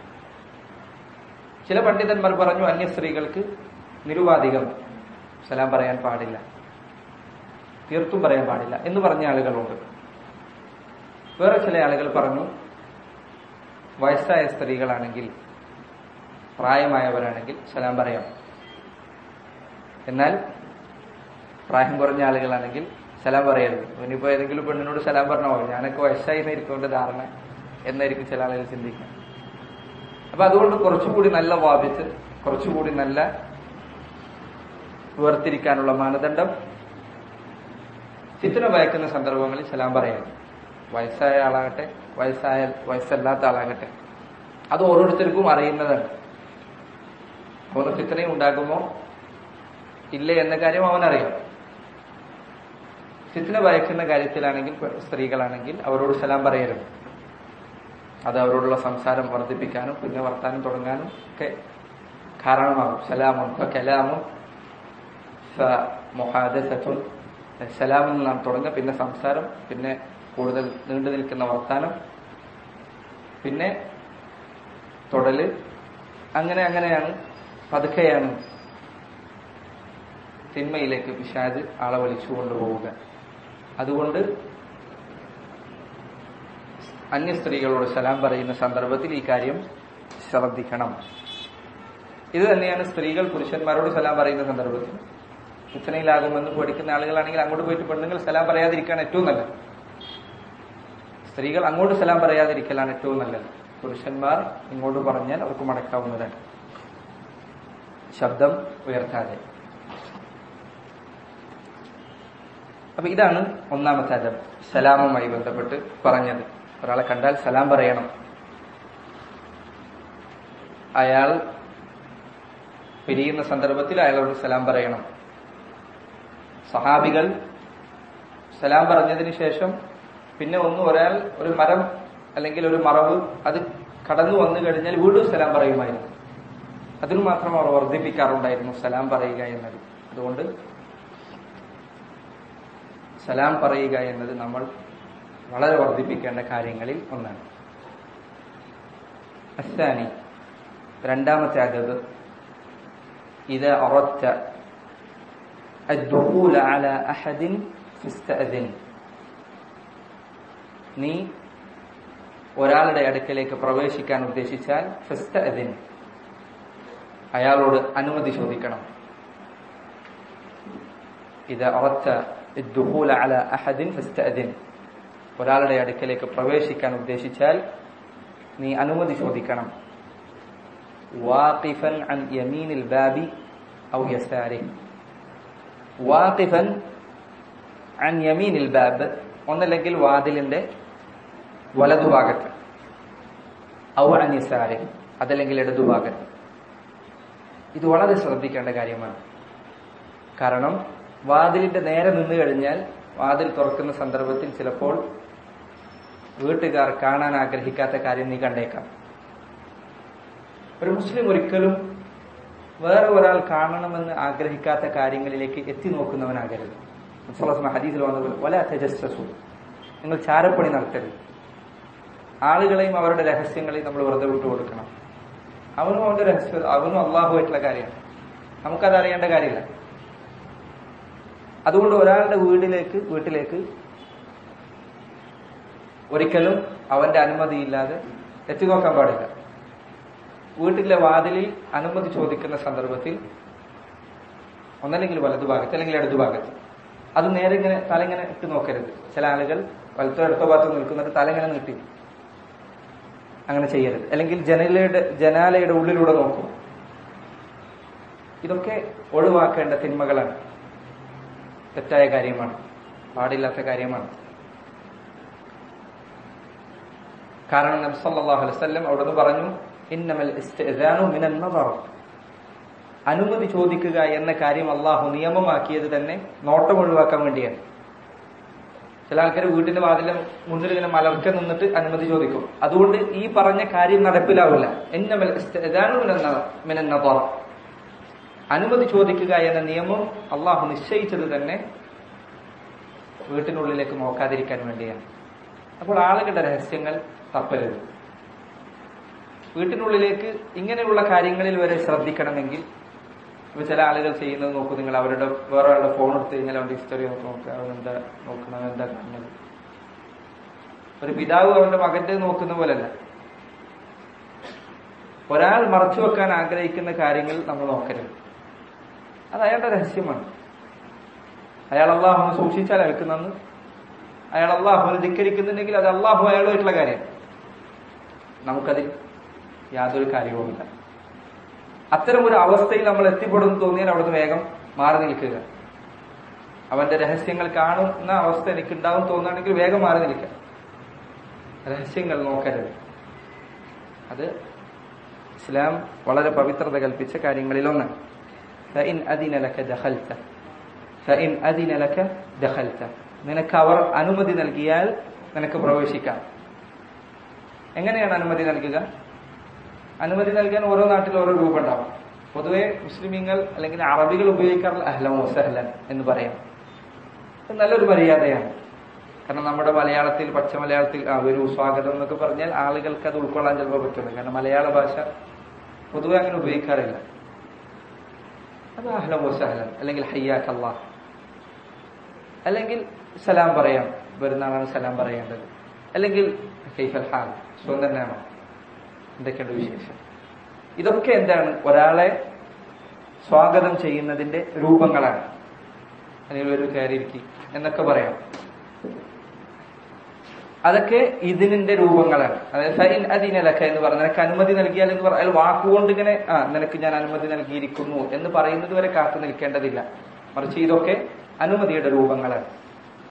ചില പണ്ഡിതന്മാർ പറഞ്ഞു അന്യ സ്ത്രീകൾക്ക് നിരുവാധികം സലാം പറയാൻ പാടില്ല തീർത്തും പറയാൻ പാടില്ല എന്ന് പറഞ്ഞ ആളുകളുണ്ട് വേറെ ചില ആളുകൾ പറഞ്ഞു വയസ്സായ സ്ത്രീകളാണെങ്കിൽ പ്രായമായവരാണെങ്കിൽ സലാം പറയാം എന്നാൽ പ്രായം കുറഞ്ഞ ആളുകളാണെങ്കിൽ സലാം പറയരുത് ഇനിയിപ്പോ ഏതെങ്കിലും പെണ്ണിനോട് സലാം പറഞ്ഞോ ഞാനൊക്കെ വയസ്സായി എന്നായിരിക്കും ധാരണ എന്നായിരിക്കും ചില ആളുകൾ ചിന്തിക്കുക അപ്പൊ അതുകൊണ്ട് കുറച്ചുകൂടി നല്ല വാദിച്ച് കുറച്ചുകൂടി നല്ല വേർതിരിക്കാനുള്ള മാനദണ്ഡം ഫിത്തിന ഭയക്കുന്ന സന്ദർഭങ്ങളിൽ സലാം പറയാം വയസ്സായ ആളാകട്ടെ വയസ്സായ വയസ്സല്ലാത്ത ആളാകട്ടെ അത് ഓരോരുത്തർക്കും അറിയുന്നതാണ് അവന് ഫിത്തനയും ഉണ്ടാകുമോ ഇല്ല എന്ന കാര്യം അവനറിയാം ഫിത്തിന ഭയക്കുന്ന കാര്യത്തിലാണെങ്കിൽ സ്ത്രീകളാണെങ്കിൽ അവരോട് സലാം പറയരുത് അത് അവരോടുള്ള സംസാരം വർദ്ധിപ്പിക്കാനും പിന്നെ വർത്താനം തുടങ്ങാനും ഒക്കെ കാരണമാകും സലാമും കലാമും മൊഹാദത്തും സലാമിൽ നാം തുടങ്ങുക പിന്നെ സംസാരം പിന്നെ കൂടുതൽ നീണ്ടു നിൽക്കുന്ന വർത്താനം പിന്നെ തൊടല് അങ്ങനെ അങ്ങനെയാണ് പതുക്കെയാണ് തിന്മയിലേക്ക് പിശാജ് ആളെ വലിച്ചു കൊണ്ടുപോവുക അതുകൊണ്ട് അന്യ സ്ത്രീകളോട് സലാം പറയുന്ന സന്ദർഭത്തിൽ ഈ കാര്യം ശ്രദ്ധിക്കണം ഇത് തന്നെയാണ് സ്ത്രീകൾ പുരുഷന്മാരോട് സലാം പറയുന്ന സന്ദർഭത്തിൽ ഫിത്തനയിലാകുമെന്ന് പഠിക്കുന്ന ആളുകളാണെങ്കിൽ അങ്ങോട്ട് പോയിട്ട് പെണ്ണുങ്ങൾ സലാം പറയാതിരിക്കാൻ ഏറ്റവും നല്ലത് സ്ത്രീകൾ അങ്ങോട്ട് സലാം പറയാതിരിക്കലാണ് ഏറ്റവും നല്ലത് പുരുഷന്മാർ ഇങ്ങോട്ട് പറഞ്ഞാൽ അവർക്ക് മടക്കാവുന്നതാണ് ശബ്ദം ഉയർത്താതെ അപ്പൊ ഇതാണ് ഒന്നാമത്തെ അദബ് സലാമുമായി ബന്ധപ്പെട്ട് പറഞ്ഞത് ഒരാളെ കണ്ടാൽ സലാം പറയണം അയാൾ പിരിയുന്ന സന്ദർഭത്തിൽ അയാളോട് സലാം പറയണം സഹാബികൾ സലാം പറഞ്ഞതിന് ശേഷം പിന്നെ ഒന്ന് ഒരാൾ ഒരു മരം അല്ലെങ്കിൽ ഒരു മറവ് അത് കടന്നു വന്നു കഴിഞ്ഞാൽ വീണ്ടും സലാം പറയുമായിരുന്നു അതിനു മാത്രം അവർ വർദ്ധിപ്പിക്കാറുണ്ടായിരുന്നു സലാം പറയുക എന്നത് അതുകൊണ്ട് സലാം പറയുക എന്നത് നമ്മൾ വളരെ വർദ്ധിപ്പിക്കേണ്ട കാര്യങ്ങളിൽ ഒന്നാണ് അസ്സാനി രണ്ടാമത്തെ അതത് ഇത് അറത്ത الدخول على أحد فاستأذن നീ ഒരാളുടെ അടുക്കലേക്ക് പ്രവേശിക്കാൻ ഉദ്ദേശിച്ചാൽ ഫസ്തഅദിൻ അയാളോട് അനുമതി ചോദിക്കണം ഇത് അറത്ത الدخول على أحد فاستأذن ഒരാളുടെ അടുക്കലേക്ക് പ്രവേശിക്കാൻ ഉദ്ദേശിച്ചാൽ നീ അനുമതി ചോദിക്കണം വാഖിഫൻ അൻ യമീനിൽ ബാബി ഔ യസാരി വാഖിഫൻ അൻ യമീനിൽ ബാബ് ഒന്നല്ലെങ്കിൽ വാതിലിന്റെ വലതുഭാഗത്ത് ഔ അൻ യസാരി അതല്ലെങ്കിൽ ഇടതുഭാഗത്ത് ഇത് വളരെ ശ്രദ്ധിക്കേണ്ട കാര്യമാണ് കാരണം വാതിലിന്റെ നേരെ നിന്ന് കഴിഞ്ഞാൽ വാതിൽ തുറക്കുന്ന സന്ദർഭത്തിൽ ചിലപ്പോൾ വീട്ടുകാർ കാണാൻ ആഗ്രഹിക്കാത്ത കാര്യം നീ കണ്ടേക്കാം ഒരു മുസ്ലിം ഒരിക്കലും വേറെ ഒരാൾ കാണണമെന്ന് ആഗ്രഹിക്കാത്ത കാര്യങ്ങളിലേക്ക് എത്തി നോക്കുന്നവനാകരുത് മുസ്ലാം ഹദീസിൽ വന്നത് വല തെജസ്സു നിങ്ങൾ ചാരപ്പണി നടത്തരുത് ആളുകളെയും അവരുടെ രഹസ്യങ്ങളെയും നമ്മൾ വെറുതെ വിട്ടു കൊടുക്കണം അവനും അവന്റെ രഹസ്യം അവനും അള്ളാഹുമായിട്ടുള്ള കാര്യമാണ് നമുക്കത് അറിയേണ്ട കാര്യമില്ല അതുകൊണ്ട് ഒരാളുടെ വീട്ടിലേക്ക് വീട്ടിലേക്ക് ഒരിക്കലും അവന്റെ അനുമതിയില്ലാതെ എത്തി നോക്കാൻ പാടില്ല വീട്ടിലെ വാതിലിൽ അനുമതി ചോദിക്കുന്ന സന്ദർഭത്തിൽ ഒന്നല്ലെങ്കിൽ വലതുഭാഗത്ത് അല്ലെങ്കിൽ ഇടതുഭാഗത്ത് അത് നേരെ ഇങ്ങനെ തല ഇങ്ങനെ ഇട്ട് നോക്കരുത് ചില ആളുകൾ വലത്തോ ഇടത്തോ ഭാഗത്ത് നിൽക്കുന്നിട്ട് തല ഇങ്ങനെ നീട്ടി അങ്ങനെ ചെയ്യരുത് അല്ലെങ്കിൽ ജനലയുടെ ജനാലയുടെ ഉള്ളിലൂടെ നോക്കും ഇതൊക്കെ ഒഴിവാക്കേണ്ട തിന്മകളാണ് തെറ്റായ കാര്യമാണ് പാടില്ലാത്ത കാര്യമാണ് കാരണം നബി സല്ലല്ലാഹു അലൈഹി വസല്ലം അവിടുന്ന് പറഞ്ഞു ഇന്നമൽ ഇസ്തിഅ്സാനു മിനൻ നദർ അനുമതി ചോദിക്കുക എന്ന കാര്യം അള്ളാഹു നിയമമാക്കിയത് തന്നെ നോട്ടം ഒഴിവാക്കാൻ വേണ്ടിയാണ് ചില ആൾക്കാർ വീട്ടിന്റെ വാതിലെ മുന്നിൽ ഇങ്ങനെ മലർക്ക നിന്നിട്ട് അനുമതി ചോദിക്കും അതുകൊണ്ട് ഈ പറഞ്ഞ കാര്യം നടപ്പിലാവില്ല ഇന്നമൽ ഇസ്തിഅ്സാനു മിനൻ നദർ മിനൻ നദർ അനുമതി ചോദിക്കുക എന്ന നിയമം അള്ളാഹു നിശ്ചയിച്ചത് തന്നെ വീട്ടിനുള്ളിലേക്ക് നോക്കാതിരിക്കാൻ വേണ്ടിയാണ് അപ്പോൾ ആളുകളുടെ രഹസ്യങ്ങൾ തപ്പരുത് വീട്ടിനുള്ളിലേക്ക് ഇങ്ങനെയുള്ള കാര്യങ്ങളിൽ വരെ ശ്രദ്ധിക്കണമെങ്കിൽ ഇപ്പൊ ചില ആളുകൾ ചെയ്യുന്നത് നോക്കൂ നിങ്ങൾ അവരുടെ വേറെ ആളുടെ ഫോൺ എടുത്ത് കഴിഞ്ഞാൽ അവന്റെ ഹിസ്റ്ററി നോക്കി നോക്കുക അവൻ എന്താ നോക്കണം എന്താ കാണുന്നത് ഒരു പിതാവ് അവന്റെ മകന്റെ നോക്കുന്ന പോലല്ല ഒരാൾ മറച്ചു വെക്കാൻ ആഗ്രഹിക്കുന്ന കാര്യങ്ങൾ നമ്മൾ നോക്കരുത് അത് അയാളുടെ രഹസ്യമാണ് അയാൾ അള്ളാഹുനെ സൂക്ഷിച്ചാൽ അയാൾക്ക് നന്ന് അയാൾ അള്ളാഹുവിനെ ധിക്കരിക്കുന്നുണ്ടെങ്കിൽ അത് അള്ളാഹു അയാളുമായിട്ടുള്ള കാര്യം നമുക്കതിൽ യാതൊരു കാര്യവുമില്ല അത്തരം ഒരു അവസ്ഥയിൽ നമ്മൾ എത്തിപ്പെടുന്നു തോന്നിയാൽ അവിടുന്ന് വേഗം മാറി നിൽക്കുക അവന്റെ രഹസ്യങ്ങൾ കാണുന്ന അവസ്ഥ എനിക്കുണ്ടാവും തോന്നുകയാണെങ്കിൽ വേഗം മാറി നിൽക്കുക രഹസ്യങ്ങൾ നോക്കരുത് അത് ഇസ്ലാം വളരെ പവിത്രത കൽപ്പിച്ച കാര്യങ്ങളിലൊന്നാണ് فإن أذن لك دخلت فإن أذن لك دخلت നിനക്ക് അവർ അനുമതി നൽകിയാൽ നിനക്ക് പ്രവേശിക്കാം എങ്ങനെയാണ് അനുമതി നൽകുക അനുമതി നൽകാൻ ഓരോ നാട്ടിൽ ഓരോ രൂപം ഉണ്ടാവും പൊതുവെ മുസ്ലിമീങ്ങൾ അല്ലെങ്കിൽ അറബികൾ ഉപയോഗിക്കാറുള്ള അഹ്ലം വസഹ്ലൻ എന്ന് പറയാം ഇത് നല്ലൊരു മര്യാദയാണ് കാരണം നമ്മുടെ മലയാളത്തിൽ പച്ച മലയാളത്തിൽ ആ ഒരു സ്വാഗതം എന്നൊക്കെ പറഞ്ഞാൽ ആളുകൾക്ക് അത് ഉൾക്കൊള്ളാൻ ചിലപ്പോൾ പറ്റില്ല കാരണം മലയാള ഭാഷ പൊതുവെ അങ്ങനെ ഉപയോഗിക്കാറില്ല അത് അഹ്ലം വസഹ്ലൻ അല്ലെങ്കിൽ ഹയ്യാക്ക് അള്ളാഹ് അല്ലെങ്കിൽ സലാം പറയാം വരുന്ന ആളാണ് സലാം പറയേണ്ടത് അല്ലെങ്കിൽ കൈഫൽ ഹാൽ സുഖം തന്നെയാണോ എന്തൊക്കെയുണ്ട് വിശേഷം ഇതൊക്കെ എന്താണ് ഒരാളെ സ്വാഗതം ചെയ്യുന്നതിന്റെ രൂപങ്ങളാണ് അല്ലെങ്കിൽ ഒരു കയറിയിരിക്കി എന്നൊക്കെ പറയാം അതൊക്കെ ഇതിനിന്റെ രൂപങ്ങളാണ് അതായത് ഫൈൻ അതിനലക്ക എന്ന് പറഞ്ഞ നിനക്ക് അനുമതി നൽകിയാൽ എന്ന് പറഞ്ഞാൽ വാക്കുകൊണ്ട് ഇങ്ങനെ ആ നിനക്ക് ഞാൻ അനുമതി നൽകിയിരിക്കുന്നു എന്ന് പറയുന്നത് വരെ കാത്തു നിൽക്കേണ്ടതില്ല മറിച്ച് ഇതൊക്കെ അനുമതിയുടെ രൂപങ്ങളാണ്